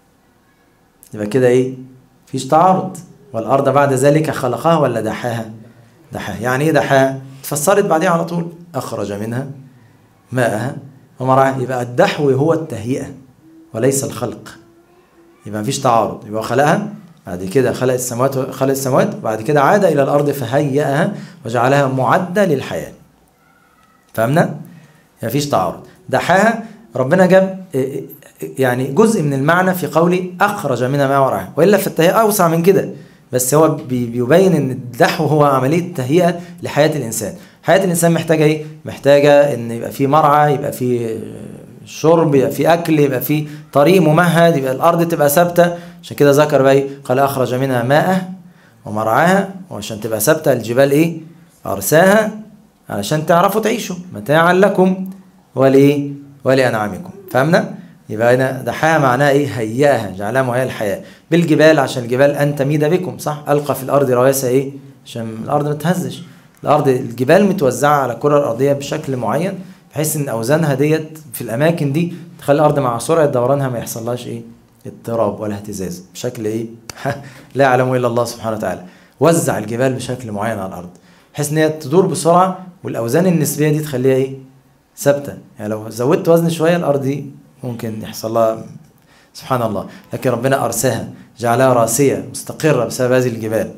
يبقى كده ايه مفيش تعارض والارض بعد ذلك خلقها ولا دحاها دحاها يعني ايه دحاها اتفسرت بعديها على طول اخرج منها ماءها ومرعاها يبقى الدحو هو التهيئه وليس الخلق يبقى مفيش تعارض يبقى خلقها بعد كده خلق السماوات خلق السماوات وبعد كده عاد الى الارض فهيئها وجعلها معده للحياه فهمنا مفيش تعارض دحاها ربنا جاب يعني جزء من المعنى في قوله اخرج منها ماء ومرعاها والا فالتهيئه اوسع من كده بس هو بيبين ان الدحو هو عمليه تهيئه لحياه الانسان حياه الانسان محتاجه ايه محتاجه ان يبقى في مرعى يبقى في شرب يبقى في اكل يبقى في طريق ممهد يبقى الارض تبقى ثابته عشان كده ذكر بقى قال اخرج منها ماء ومرعاها وعشان تبقى ثابته الجبال ايه ارساها علشان تعرفوا تعيشوا متاعا لكم وليه ولانعامكم فهمنا يبقى هنا دحاها معناها ايه هيئها جعلها مهيئه للحياه بالجبال عشان الجبال ان تميد بكم صح القى في الارض رواسي ايه عشان الارض ما تهزش الارض الجبال متوزعه على الكره الارضيه بشكل معين بحيث ان اوزانها ديت في الاماكن دي تخلي الارض مع سرعه دورانها ما يحصلهاش ايه اضطراب ولا اهتزاز بشكل ايه لا يعلمه الا الله سبحانه وتعالى وزع الجبال بشكل معين على الارض بحيث ان هي تدور بسرعه والاوزان النسبيه دي تخليها ايه ثابته يعني لو زودت وزن شويه الارض دي ممكن يحصل لها سبحان الله لكن ربنا ارساها جعلها راسيه مستقره بسبب هذه الجبال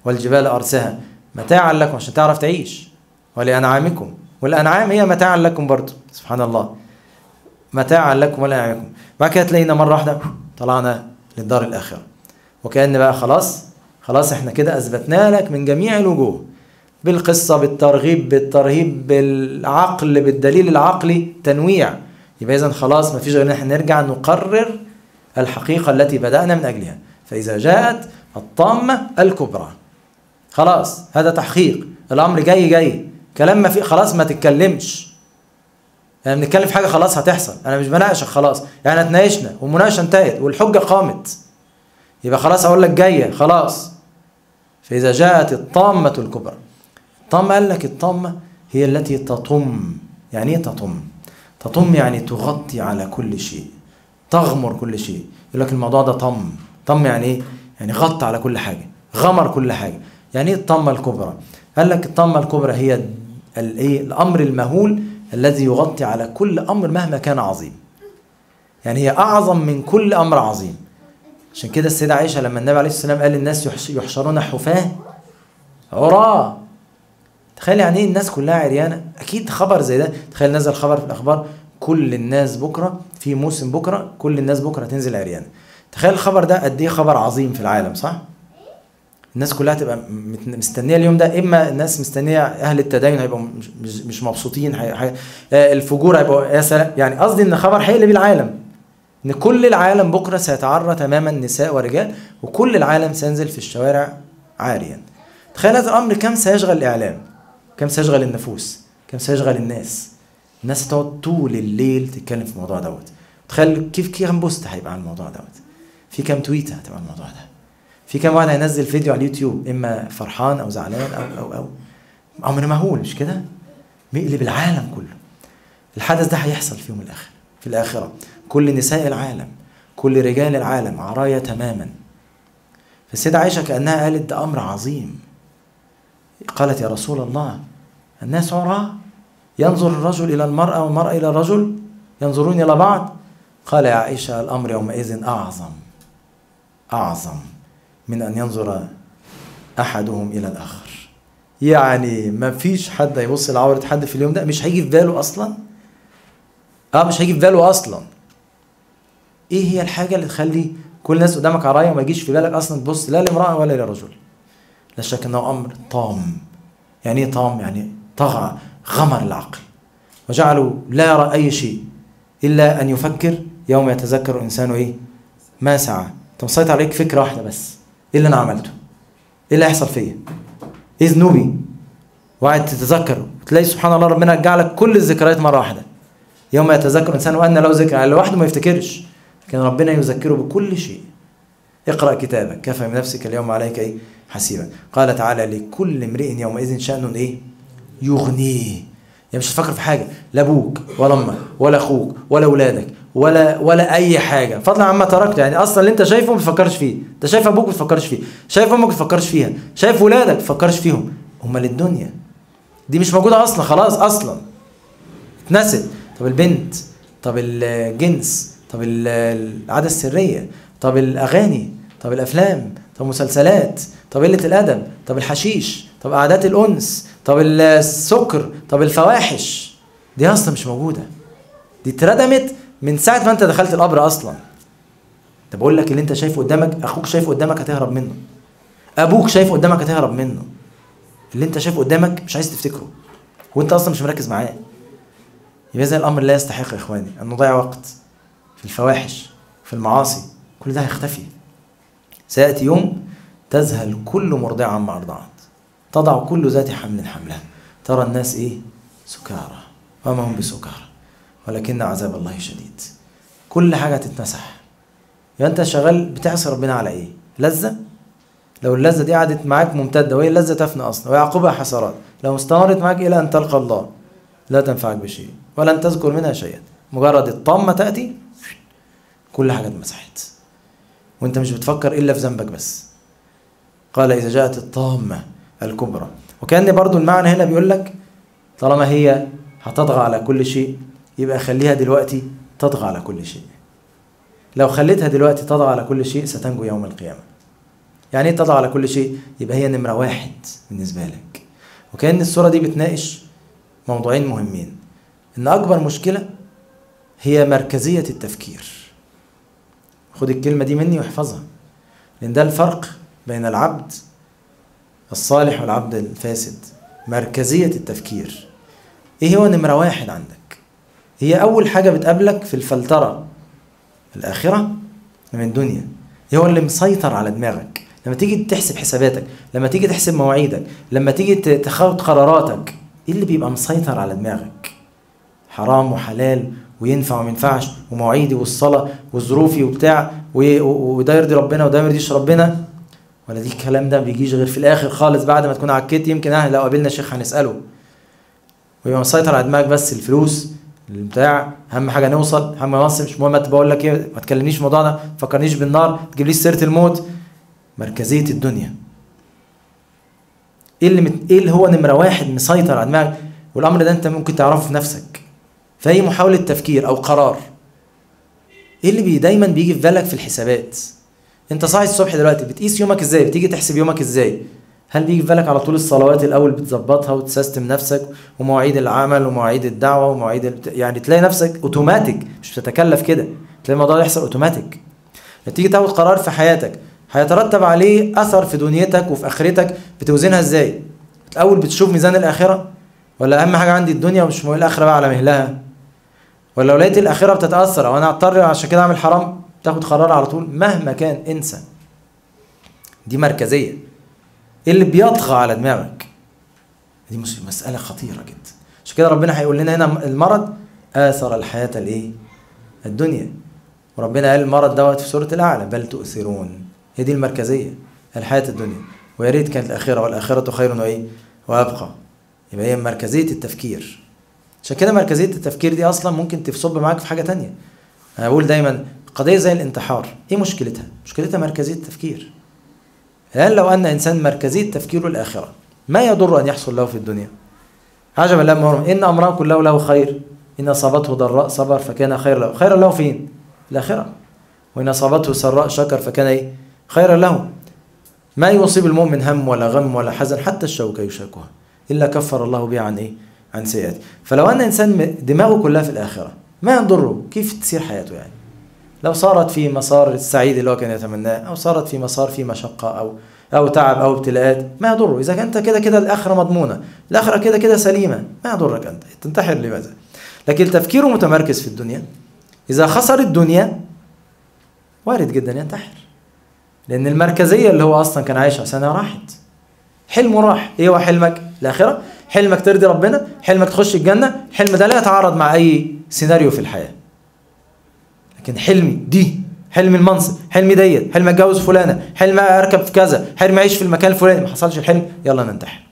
والجبال أرسها متاعا لكم عشان تعرف تعيش ولأنعامكم والأنعام هي متاعا لكم برضو سبحان الله متاعا لكم ولأنعامكم بعد كده تلاقينا مرة واحدة طلعنا للدار الآخرة وكأن بقى خلاص خلاص احنا كده أثبتنا لك من جميع الوجوه بالقصة بالترغيب بالترهيب بالعقل بالدليل العقلي تنويع يبقى إذا خلاص ما فيش غير إن احنا نرجع نقرر الحقيقة التي بدأنا من أجلها فإذا جاءت الطامة الكبرى خلاص هذا تحقيق الأمر جاي جاي كلام ما في خلاص ما تتكلمش يعني بنتكلم في حاجة خلاص هتحصل أنا مش بناقشك خلاص يعني اتناقشنا والمناقشة انتهت والحجة قامت يبقى خلاص أقول لك جاية خلاص فإذا جاءت الطامة الكبرى الطامة قال لك الطامة هي التي تطم يعني ايه تطم تطم يعني تغطي على كل شيء تغمر كل شيء يقول لك الموضوع ده طم طم يعني ايه يعني غطى على كل حاجة غمر كل حاجة يعني ايه الطامة الكبرى قال لك الطامة الكبرى هي الايه الامر المهول الذي يغطي على كل امر مهما كان عظيم يعني هي اعظم من كل امر عظيم عشان كده السيدة عائشة لما النبي عليه الصلاة والسلام قال الناس يحشرون حفاة عراة تخيل يعني ايه الناس كلها عريانة اكيد خبر زي ده تخيل نزل خبر في الاخبار كل الناس بكرة في موسم بكرة كل الناس بكرة تنزل عريانة تخيل الخبر ده قد ايه خبر عظيم في العالم صح الناس كلها تبقى مستنيه اليوم ده اما الناس مستنيه اهل التدين هيبقوا مش, مش مبسوطين حي... حي... الفجور هيبقوا يا سلام يعني قصدي ان خبر هيقلب العالم ان كل العالم بكره سيتعرى تماما نساء ورجال وكل العالم سينزل في الشوارع عاريا تخيل هذا الامر كم سيشغل الاعلام كم سيشغل النفوس كم سيشغل الناس الناس تقعد طول الليل تتكلم في الموضوع دوت تخيل كيف كم بوست هيبقى عن الموضوع دوت في كم تويته هتبقى عن الموضوع ده في كم واحد هينزل فيديو على اليوتيوب اما فرحان او زعلان او او او امر مهول مش كده بيقلب العالم كله الحدث ده هيحصل في يوم الاخر في الاخره كل نساء العالم كل رجال العالم عرايا تماما فالسيدة عائشة كأنها قالت ده أمر عظيم قالت يا رسول الله الناس عراة ينظر الرجل إلى المرأة والمرأة إلى الرجل ينظرون إلى بعض قال يا عائشة الأمر يومئذ أعظم أعظم من أن ينظر أحدهم إلى الآخر يعني ما فيش حد هيبص لعورة حد في اليوم ده مش هيجي في باله أصلا اه مش هيجي في باله أصلا إيه هي الحاجة اللي تخلي كل الناس قدامك عراية وما يجيش في بالك أصلا تبص لا لامرأة ولا لرجل لا شك أنه أمر طام يعني إيه طام يعني طغى غمر العقل وجعله لا يرى أي شيء إلا أن يفكر يوم يتذكر الإنسان إيه ما سعى أنت مسيطر عليك فكرة واحدة بس ايه اللي انا عملته ايه اللي هيحصل فيا ايه ذنوبي وقاعد تتذكر وتلاقي سبحان الله ربنا رجع لك كل الذكريات مره واحده يوم يتذكر الانسان وان له ذكر يعني لوحده ما يفتكرش لكن ربنا يذكره بكل شيء اقرا كتابك كفى بنفسك اليوم عليك ايه حسيبا قال تعالى لكل امرئ يومئذ شان ايه يغنيه يعني مش هتفكر في حاجه لا ابوك ولا امك ولا اخوك ولا اولادك ولا ولا اي حاجه فضلا عما تركت يعني اصلا اللي انت شايفه ما بتفكرش فيه انت شايف ابوك ما بتفكرش فيه شايف امك ما بتفكرش فيها شايف ولادك ما بتفكرش فيهم امال الدنيا دي مش موجوده اصلا خلاص اصلا اتنست طب البنت طب الجنس طب العاده السريه طب الاغاني طب الافلام طب المسلسلات طب قله الادب طب الحشيش طب عادات الانس طب السكر طب الفواحش دي اصلا مش موجوده دي اتردمت من ساعة ما انت دخلت القبر اصلا ده بقول لك اللي انت شايفه قدامك اخوك شايفه قدامك هتهرب منه ابوك شايفه قدامك هتهرب منه اللي انت شايفه قدامك مش عايز تفتكره وانت اصلا مش مركز معاه يبقى زي الامر لا يستحق يا اخواني ان نضيع وقت في الفواحش في المعاصي كل ده هيختفي سياتي يوم تذهل كل مرضعة عما ارضعت تضع كل ذات حمل حملها ترى الناس ايه سكارى وما هم بسكارى ولكن عذاب الله شديد كل حاجة تتمسح يبقى انت شغال بتعصي ربنا على ايه لذة لو اللذة دي قعدت معاك ممتدة وهي اللذة تفنى أصلا ويعقبها حسرات لو استمرت معاك إلى أن تلقى الله لا تنفعك بشيء ولن تذكر منها شيئا مجرد الطامة تأتي كل حاجة اتمسحت وانت مش بتفكر إلا في ذنبك بس قال إذا جاءت الطامة الكبرى وكأن برضو المعنى هنا بيقول لك طالما هي هتطغى على كل شيء يبقى خليها دلوقتي تطغى على كل شيء لو خليتها دلوقتي تطغى على كل شيء ستنجو يوم القيامة يعني ايه تضع على كل شيء يبقى هي نمره واحد بالنسبه لك وكأن السوره دي بتناقش موضوعين مهمين ان اكبر مشكله هي مركزيه التفكير خد الكلمه دي مني واحفظها لان ده الفرق بين العبد الصالح والعبد الفاسد مركزيه التفكير ايه هو نمره واحد عندك هي اول حاجه بتقابلك في الفلتره الاخره من الدنيا ايه هو اللي مسيطر على دماغك لما تيجي تحسب حساباتك لما تيجي تحسب مواعيدك لما تيجي تاخد قراراتك ايه اللي بيبقى مسيطر على دماغك حرام وحلال وينفع وما ينفعش ومواعيدي والصلاه وظروفي وبتاع وده يرضي ربنا وده ما يرضيش ربنا ولا دي الكلام ده بيجيش غير في الاخر خالص بعد ما تكون عكيت يمكن اه لو قابلنا شيخ هنساله ويبقى مسيطر على دماغك بس الفلوس البتاع اهم حاجه نوصل اهم نوصل مش مهم بقول لك ايه ما تكلمنيش في الموضوع ده ما تفكرنيش بالنار ما تجيبليش سيره الموت مركزيه الدنيا ايه اللي مت... ايه اللي هو نمره واحد مسيطر على دماغك والامر ده انت ممكن تعرفه في نفسك في اي محاوله تفكير او قرار ايه اللي بي دايما بيجي في بالك في الحسابات انت صاحي الصبح دلوقتي بتقيس يومك ازاي بتيجي تحسب يومك ازاي هل بيجي في بالك على طول الصلوات الاول بتظبطها وتسيستم نفسك ومواعيد العمل ومواعيد الدعوه ومواعيد البت... يعني تلاقي نفسك اوتوماتيك مش بتتكلف كده تلاقي الموضوع يحصل اوتوماتيك تيجي تاخد قرار في حياتك هيترتب عليه اثر في دنيتك وفي اخرتك بتوزنها ازاي الاول بتشوف ميزان الاخره ولا اهم حاجه عندي الدنيا ومش مهم الاخره بقى على مهلها ولا لو لقيت الاخره بتتاثر او انا اضطر عشان كده اعمل حرام تاخد قرار على طول مهما كان انسى دي مركزيه اللي بيطغى على دماغك دي مسألة خطيرة جدا عشان كده ربنا هيقول لنا هنا المرض آثر الحياة الإيه؟ الدنيا وربنا قال المرض دوت في سورة الأعلى بل تؤثرون هي دي المركزية الحياة الدنيا ويا ريت كانت الآخرة والآخرة خير وإيه؟ وأبقى يبقى هي مركزية التفكير عشان كده مركزية التفكير دي أصلا ممكن تصب معاك في حاجة تانية أنا بقول دايما قضية زي الانتحار إيه مشكلتها؟ مشكلتها مركزية التفكير الآن لو أن إنسان مركزية تفكيره الآخرة ما يضر أن يحصل له في الدنيا عجبا لما هو إن أمره كله له خير إن أصابته ضراء صبر فكان خير له خير له فين؟ الآخرة وإن أصابته سراء شكر فكان إيه؟ خيرا له ما يصيب المؤمن هم ولا غم ولا حزن حتى الشوكة يشاكها إلا كفر الله به عن إيه؟ عن سيئاته فلو أن إنسان دماغه كلها في الآخرة ما يضره كيف تسير حياته يعني لو صارت في مسار السعيد اللي هو كان يتمناه او صارت في مسار في مشقه او او تعب او ابتلاءات ما يضره اذا كنت كده كده الاخره مضمونه الاخره كده كده سليمه ما يضرك انت تنتحر لماذا لكن تفكيره متمركز في الدنيا اذا خسر الدنيا وارد جدا ينتحر لان المركزيه اللي هو اصلا كان عايش عشانها راحت حلمه راح ايه هو حلمك الاخره حلمك ترضي ربنا حلمك تخش الجنه الحلم ده لا يتعارض مع اي سيناريو في الحياه لكن حلمي دي حلم المنصب حلمي ديت حلم اتجوز فلانه حلم اركب في كذا حلم اعيش في المكان الفلاني ما حصلش الحلم يلا ننتحر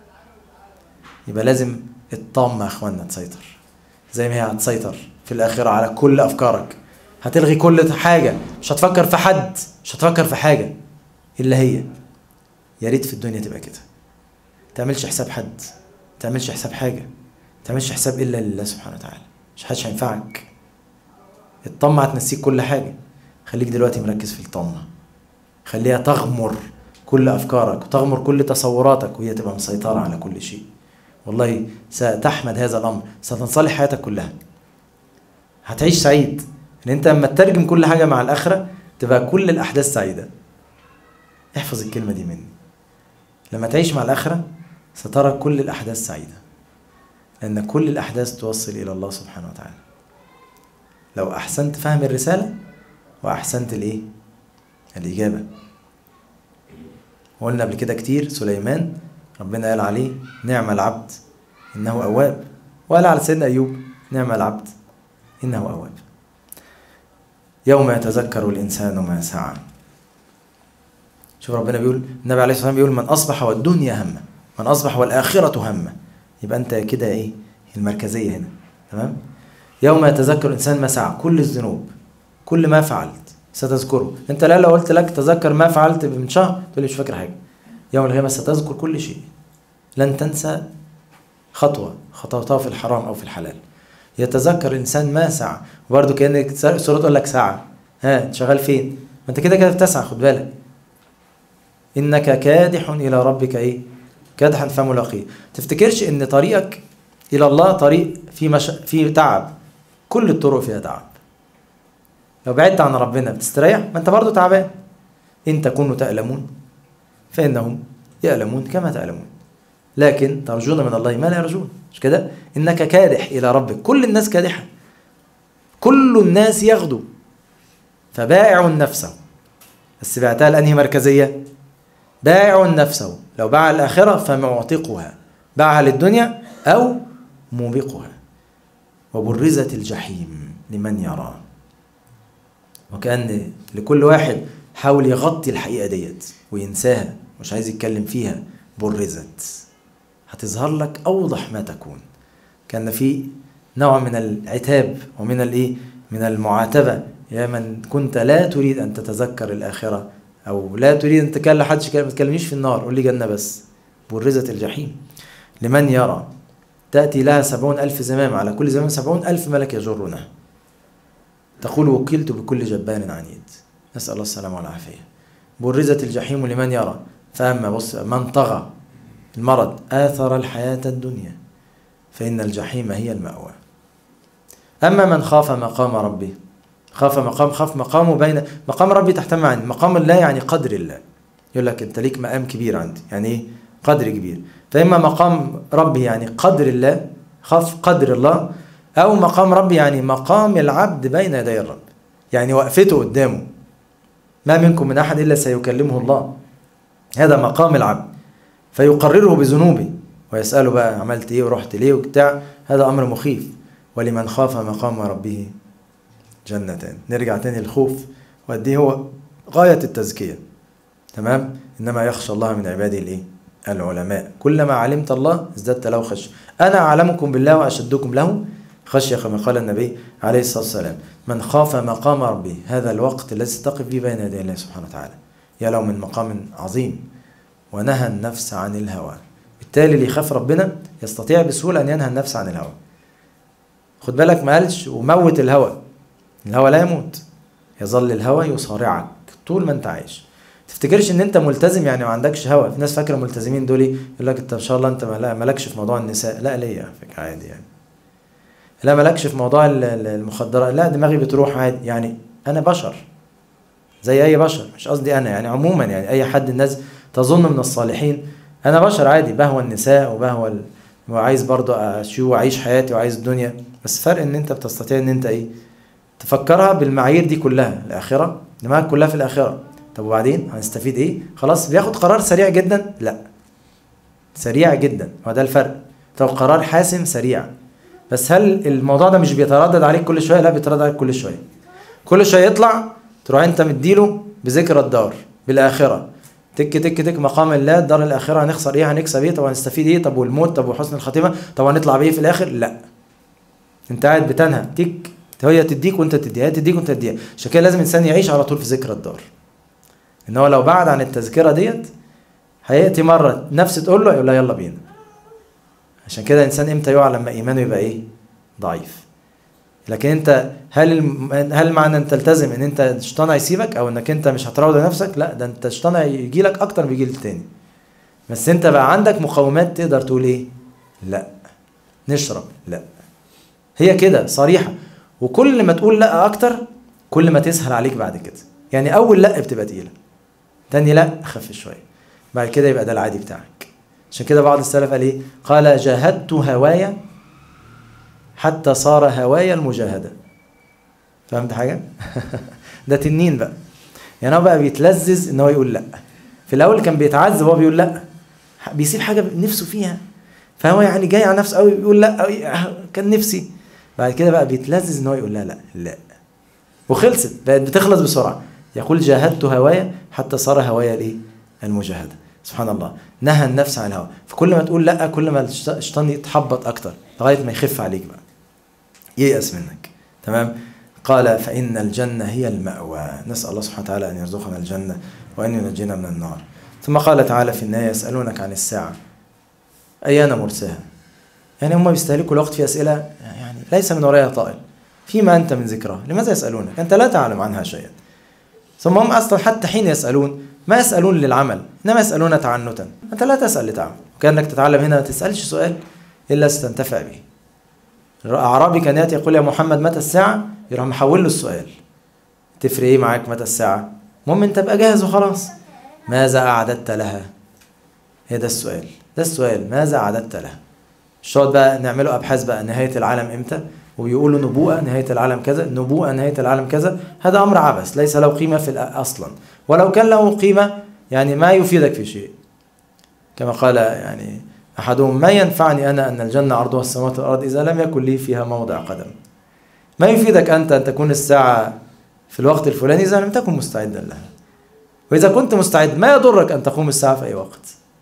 يبقى لازم الطامه يا اخوانا تسيطر زي ما هي هتسيطر في الاخره على كل افكارك هتلغي كل حاجه مش هتفكر في حد مش هتفكر في حاجه الا هي يا ريت في الدنيا تبقى كده تعملش حساب حد تعملش حساب حاجه تعملش حساب الا لله سبحانه وتعالى مش حدش هينفعك الطمة هتنسيك كل حاجة خليك دلوقتي مركز في الطمة خليها تغمر كل أفكارك وتغمر كل تصوراتك وهي تبقى مسيطرة على كل شيء والله ستحمد هذا الأمر ستنصلح حياتك كلها هتعيش سعيد ان انت لما تترجم كل حاجة مع الآخرة تبقى كل الأحداث سعيدة احفظ الكلمة دي مني لما تعيش مع الآخرة سترى كل الأحداث سعيدة لأن كل الأحداث توصل إلى الله سبحانه وتعالى لو احسنت فهم الرساله واحسنت الايه الاجابه وقلنا قبل كده كتير سليمان ربنا قال عليه نعم العبد انه اواب وقال على سيدنا ايوب نعم العبد انه اواب يوم يتذكر الانسان ما سعى شوف ربنا بيقول النبي عليه الصلاه والسلام بيقول من اصبح والدنيا همه من اصبح والاخره همه يبقى انت كده ايه المركزيه هنا تمام يوم يتذكر الانسان ما سعى كل الذنوب كل ما فعلت ستذكره انت لا لو قلت لك تذكر ما فعلت من شهر تقول لي مش فاكر حاجه يوم القيامه ستذكر كل شيء لن تنسى خطوه خطوتها في الحرام او في الحلال يتذكر الانسان ما سعى وبرده كانك السوره تقول لك سعى ها انت شغال فين ما انت كده كده بتسعى خد بالك إنك كادح إلى ربك إيه كادحا فملاقيه تفتكرش إن طريقك إلى الله طريق فيه, مش... فيه تعب كل الطرق فيها تعب لو بعدت عن ربنا بتستريح ما انت برضه تعبان ان تكونوا تألمون فإنهم يألمون كما تألمون لكن ترجون من الله ما لا يرجون مش كده إنك كادح إلى ربك كل الناس كادحة كل الناس يغدو فبائع نفسه بس بعتها لأنهي مركزية بائع نفسه لو باع الآخرة فمعتقها باعها للدنيا أو موبقها وبرزت الجحيم لمن يرى وكأن لكل واحد حاول يغطي الحقيقة ديت وينساها مش عايز يتكلم فيها برزت هتظهر لك أوضح ما تكون كان في نوع من العتاب ومن الايه من المعاتبة يا من كنت لا تريد أن تتذكر الآخرة أو لا تريد أن تتكلم حدش ما تكلمنيش في النار قول لي جنة بس برزت الجحيم لمن يرى تأتي لها سبعون ألف زمام على كل زمام سبعون ألف ملك يجرونه تقول وكلت بكل جبان عنيد نسأل الله السلامة والعافية برزت الجحيم لمن يرى فأما بص من طغى المرض آثر الحياة الدنيا فإن الجحيم هي المأوى أما من خاف مقام ربه خاف مقام خاف مقامه بين مقام ربي تحت معنى مقام الله يعني قدر الله يقول لك أنت ليك مقام كبير عندي يعني إيه قدر كبير فإما مقام ربي يعني قدر الله خاف قدر الله أو مقام ربي يعني مقام العبد بين يدي الرب يعني وقفته قدامه ما منكم من أحد إلا سيكلمه الله هذا مقام العبد فيقرره بذنوبه ويسأله بقى عملت إيه ورحت ليه وبتاع هذا أمر مخيف ولمن خاف مقام ربه جنتان نرجع تاني الخوف وقد إيه هو غاية التزكية تمام إنما يخشى الله من عباده الإيه العلماء كلما علمت الله ازددت له خشية أنا أعلمكم بالله وأشدكم له خشية كما قال النبي عليه الصلاة والسلام من خاف مقام ربه هذا الوقت الذي تقف فيه بين يدي الله سبحانه وتعالى يا له من مقام عظيم ونهى النفس عن الهوى بالتالي اللي يخاف ربنا يستطيع بسهولة أن ينهى النفس عن الهوى خد بالك ما قالش وموت الهوى الهوى لا يموت يظل الهوى يصارعك طول ما انت عايش تفتكرش ان انت ملتزم يعني ما عندكش هوى في ناس فاكره ملتزمين دول يقول لك انت ان شاء الله انت مالكش في موضوع النساء لا ليا فكره عادي يعني لا مالكش في موضوع المخدرات لا دماغي بتروح عادي يعني انا بشر زي اي بشر مش قصدي انا يعني عموما يعني اي حد الناس تظن من الصالحين انا بشر عادي بهوى النساء وبهوى ال... وعايز برضه اشو واعيش حياتي وعايز الدنيا بس فرق ان انت بتستطيع ان انت ايه تفكرها بالمعايير دي كلها الاخره دماغك كلها في الاخره طب وبعدين هنستفيد ايه خلاص بياخد قرار سريع جدا لا سريع جدا هو ده الفرق طب قرار حاسم سريع بس هل الموضوع ده مش بيتردد عليك كل شويه لا بيتردد عليك كل شويه كل شويه يطلع تروح انت مديله بذكر الدار بالاخره تك تك تك مقام الله دار الاخره هنخسر ايه هنكسب ايه طب هنستفيد ايه طب والموت طب وحسن الخاتمه طب هنطلع بايه في الاخر لا انت قاعد بتنهى تك هي تديك وانت تديها هي تديك وانت تديها عشان كده لازم الانسان يعيش على طول في ذكر الدار ان هو لو بعد عن التذكره ديت هياتي مره نفس تقول له يقول لها يلا بينا عشان كده الانسان امتى يقع لما ايمانه يبقى ايه ضعيف لكن انت هل الم... هل معنى ان تلتزم ان انت الشيطان هيسيبك او انك انت مش هتراود نفسك لا ده انت الشيطان هيجي لك اكتر من بيجي للتاني بس انت بقى عندك مقومات تقدر تقول ايه لا نشرب لا هي كده صريحه وكل ما تقول لا اكتر كل ما تسهل عليك بعد كده يعني اول لا بتبقى تقيله تاني لا خف شويه بعد كده يبقى ده العادي بتاعك عشان كده بعض السلف قال ايه قال جاهدت هوايا حتى صار هوايا المجاهده فهمت حاجه ده تنين بقى يعني هو بقى بيتلذذ ان هو يقول لا في الاول كان بيتعذب وهو بيقول لا بيسيب حاجه نفسه فيها فهو يعني جاي على نفسه قوي بيقول لا كان نفسي بعد كده بقى بيتلذذ ان هو يقول لا لا لا وخلصت بقت بتخلص بسرعه يقول جاهدت هوايا حتى صار هوايا الايه المجاهده سبحان الله نهى النفس عن الهوى فكل ما تقول لا كل ما الشيطان يتحبط اكتر لغايه ما يخف عليك بقى ييأس منك تمام قال فإن الجنة هي المأوى نسأل الله سبحانه وتعالى أن يرزقنا الجنة وأن ينجينا من النار ثم قال تعالى في النهاية يسألونك عن الساعة أيان مرساها يعني هم بيستهلكوا الوقت في أسئلة يعني ليس من وراءها طائل فيما أنت من ذكرها لماذا يسألونك أنت لا تعلم عنها شيئا ثم هم أصلا حتى حين يسألون ما يسألون للعمل إنما يسألون تعنتا أنت لا تسأل لتعمل وكأنك تتعلم هنا ما تسألش سؤال إلا ستنتفع به أعرابي كان يأتي يقول يا محمد متى الساعة يروح محول له السؤال تفرق إيه معاك متى الساعة المهم أنت بقى جاهز وخلاص ماذا أعددت لها هي ده السؤال ده السؤال ماذا أعددت لها مش بقى نعمله أبحاث بقى نهاية العالم إمتى ويقولوا نبوءة نهاية العالم كذا نبوءة نهاية العالم كذا هذا أمر عبث ليس له قيمة في أصلا ولو كان له قيمة يعني ما يفيدك في شيء كما قال يعني أحدهم ما ينفعني أنا أن الجنة عرضها السماوات والأرض إذا لم يكن لي فيها موضع قدم ما يفيدك أنت أن تكون الساعة في الوقت الفلاني إذا لم تكن مستعدا لها وإذا كنت مستعد ما يضرك أن تقوم الساعة في أي وقت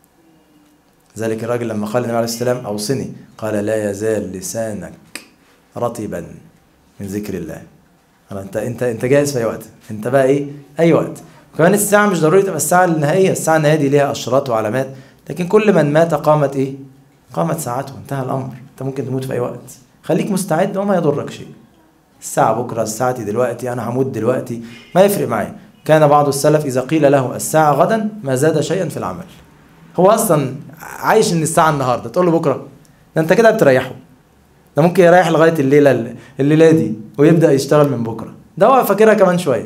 ذلك الراجل لما قال النبي عليه السلام أوصني قال لا يزال لسانك رطبا من ذكر الله انت انت انت جاهز في اي وقت انت بقى ايه اي وقت وكمان الساعه مش ضروري تبقى الساعه النهائيه الساعه النهائيه دي ليها اشراط وعلامات لكن كل من مات قامت ايه قامت ساعته انتهى الامر انت ممكن تموت في اي وقت خليك مستعد وما يضرك شيء الساعه بكره الساعه دلوقتي انا هموت دلوقتي ما يفرق معي كان بعض السلف اذا قيل له الساعه غدا ما زاد شيئا في العمل هو اصلا عايش ان الساعه النهارده تقول له بكره ده انت كده بتريحه ده ممكن يريح لغايه الليله الليله دي ويبدا يشتغل من بكره ده هو فاكرها كمان شويه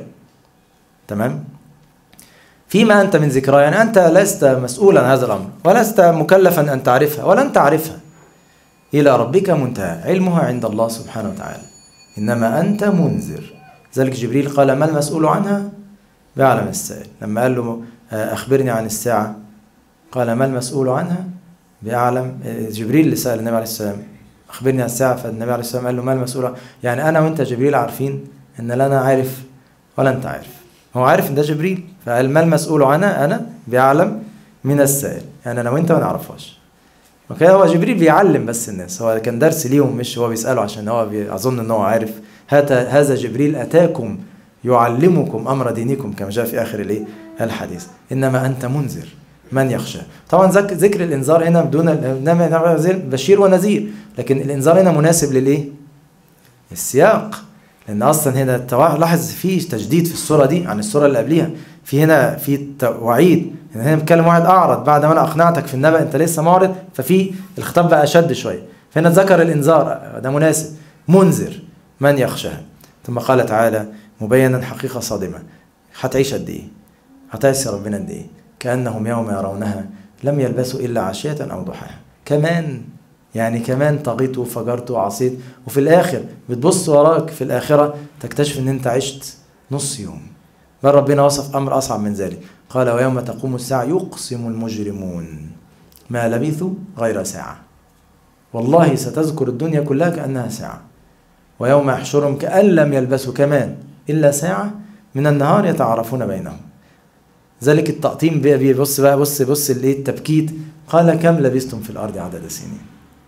تمام فيما انت من ذكرى يعني انت لست مسؤولا عن هذا الامر ولست مكلفا ان تعرفها ولن تعرفها الى ربك منتهى علمها عند الله سبحانه وتعالى انما انت منذر ذلك جبريل قال ما المسؤول عنها بأعلم السائل لما قال له أخبرني عن الساعة قال ما المسؤول عنها بأعلم جبريل اللي سأل النبي عليه السلام أخبرني عن الساعة فالنبي عليه السلام قال له ما المسؤول يعني أنا وأنت جبريل عارفين إن لا أنا عارف ولا أنت عارف هو عارف إن ده جبريل فقال ما المسؤول عنها أنا بأعلم من السائل يعني أنا وأنت ما نعرفهاش وكان هو جبريل بيعلم بس الناس هو كان درس ليهم مش هو بيسأله عشان هو أظن إن هو عارف هذا جبريل أتاكم يعلمكم أمر دينكم كما جاء في آخر الإيه الحديث إنما أنت منذر من يخشى طبعا ذكر الانذار هنا بدون انما بشير ونذير لكن الانذار هنا مناسب للايه السياق لان اصلا هنا لاحظ في تجديد في الصوره دي عن الصوره اللي قبليها في هنا في وعيد هنا بيتكلم واحد اعرض بعد ما انا اقنعتك في النبأ انت لسه معرض ففي الخطاب بقى اشد شويه فهنا ذكر الانذار ده مناسب منذر من يخشاها ثم قال تعالى مبينا حقيقه صادمه هتعيش قد ايه هتعيش ربنا قد ايه كأنهم يوم يرونها لم يلبسوا إلا عشية أو ضحاها كمان يعني كمان طغيت وفجرت وعصيت وفي الآخر بتبص وراك في الآخرة تكتشف إن أنت عشت نص يوم بل ربنا وصف أمر أصعب من ذلك قال ويوم تقوم الساعة يقسم المجرمون ما لبثوا غير ساعة والله ستذكر الدنيا كلها كأنها ساعة ويوم يحشرهم كأن لم يلبسوا كمان إلا ساعة من النهار يتعارفون بينهم ذلك التقطيم بيبص بقى بص بص الايه التبكيت قال كم لبثتم في الارض عدد سنين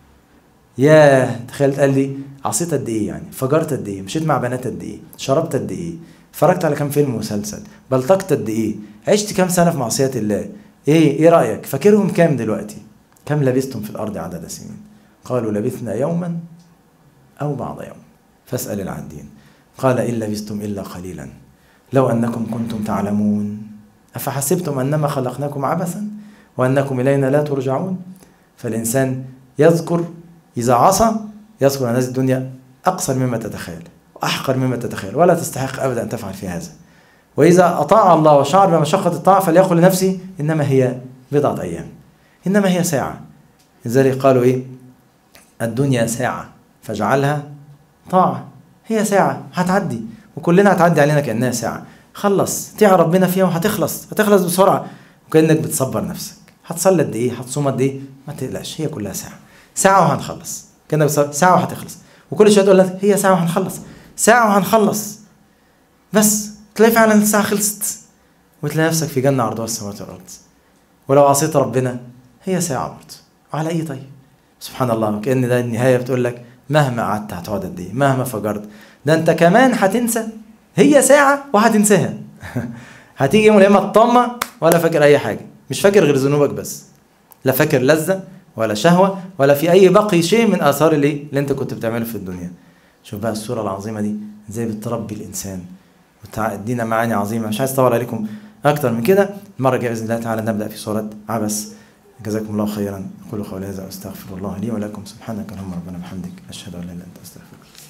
يا تخيل قال لي عصيت قد ايه يعني فجرت قد ايه مشيت مع بنات قد ايه شربت قد ايه اتفرجت على كام فيلم ومسلسل بلطجت قد ايه عشت كام سنه في معصيه الله ايه ايه رايك فاكرهم كام دلوقتي كم لبثتم في الارض عدد سنين قالوا لبثنا يوما او بعض يوم فاسال العادين قال ان لبثتم الا قليلا لو انكم كنتم تعلمون أفحسبتم أنما خلقناكم عبثا وأنكم إلينا لا ترجعون فالإنسان يذكر إذا عصى يذكر أن هذه الدنيا أقصر مما تتخيل وأحقر مما تتخيل ولا تستحق أبدا أن تفعل في هذا وإذا أطاع الله وشعر بمشقة الطاعة فليقل لنفسه إنما هي بضعة أيام إنما هي ساعة لذلك قالوا إيه الدنيا ساعة فاجعلها طاعة هي ساعة هتعدي وكلنا هتعدي علينا كأنها ساعة خلص طيع ربنا فيها وهتخلص هتخلص بسرعه وكانك بتصبر نفسك هتصلي قد ايه هتصوم قد ايه ما تقلقش هي كلها ساعه ساعه وهنخلص كانك بتصبر ساعه وهتخلص وكل شويه تقول لك هي ساعه وهنخلص ساعه وهنخلص بس تلاقي فعلا الساعه خلصت وتلاقي نفسك في جنه عرضها السماوات والارض ولو عصيت ربنا هي ساعه برضه وعلى ايه طيب سبحان الله كان ده النهايه بتقول لك مهما قعدت هتقعد قد ايه مهما فجرت ده انت كمان هتنسى هي ساعة وهتنساها هتيجي يوم القيامة تطمع ولا فاكر أي حاجة مش فاكر غير ذنوبك بس لا فاكر لذة ولا شهوة ولا في أي بقي شيء من آثار اللي, اللي أنت كنت بتعمله في الدنيا شوف بقى الصورة العظيمة دي ازاي بتربي الإنسان وتدينا معاني عظيمة مش عايز أطول عليكم اكتر من كده المره الجايه باذن الله تعالى نبدا في سوره عبس جزاكم الله خيرا اقول قولي هذا واستغفر الله لي ولكم سبحانك اللهم ربنا وبحمدك اشهد ان لا اله الا انت استغفرك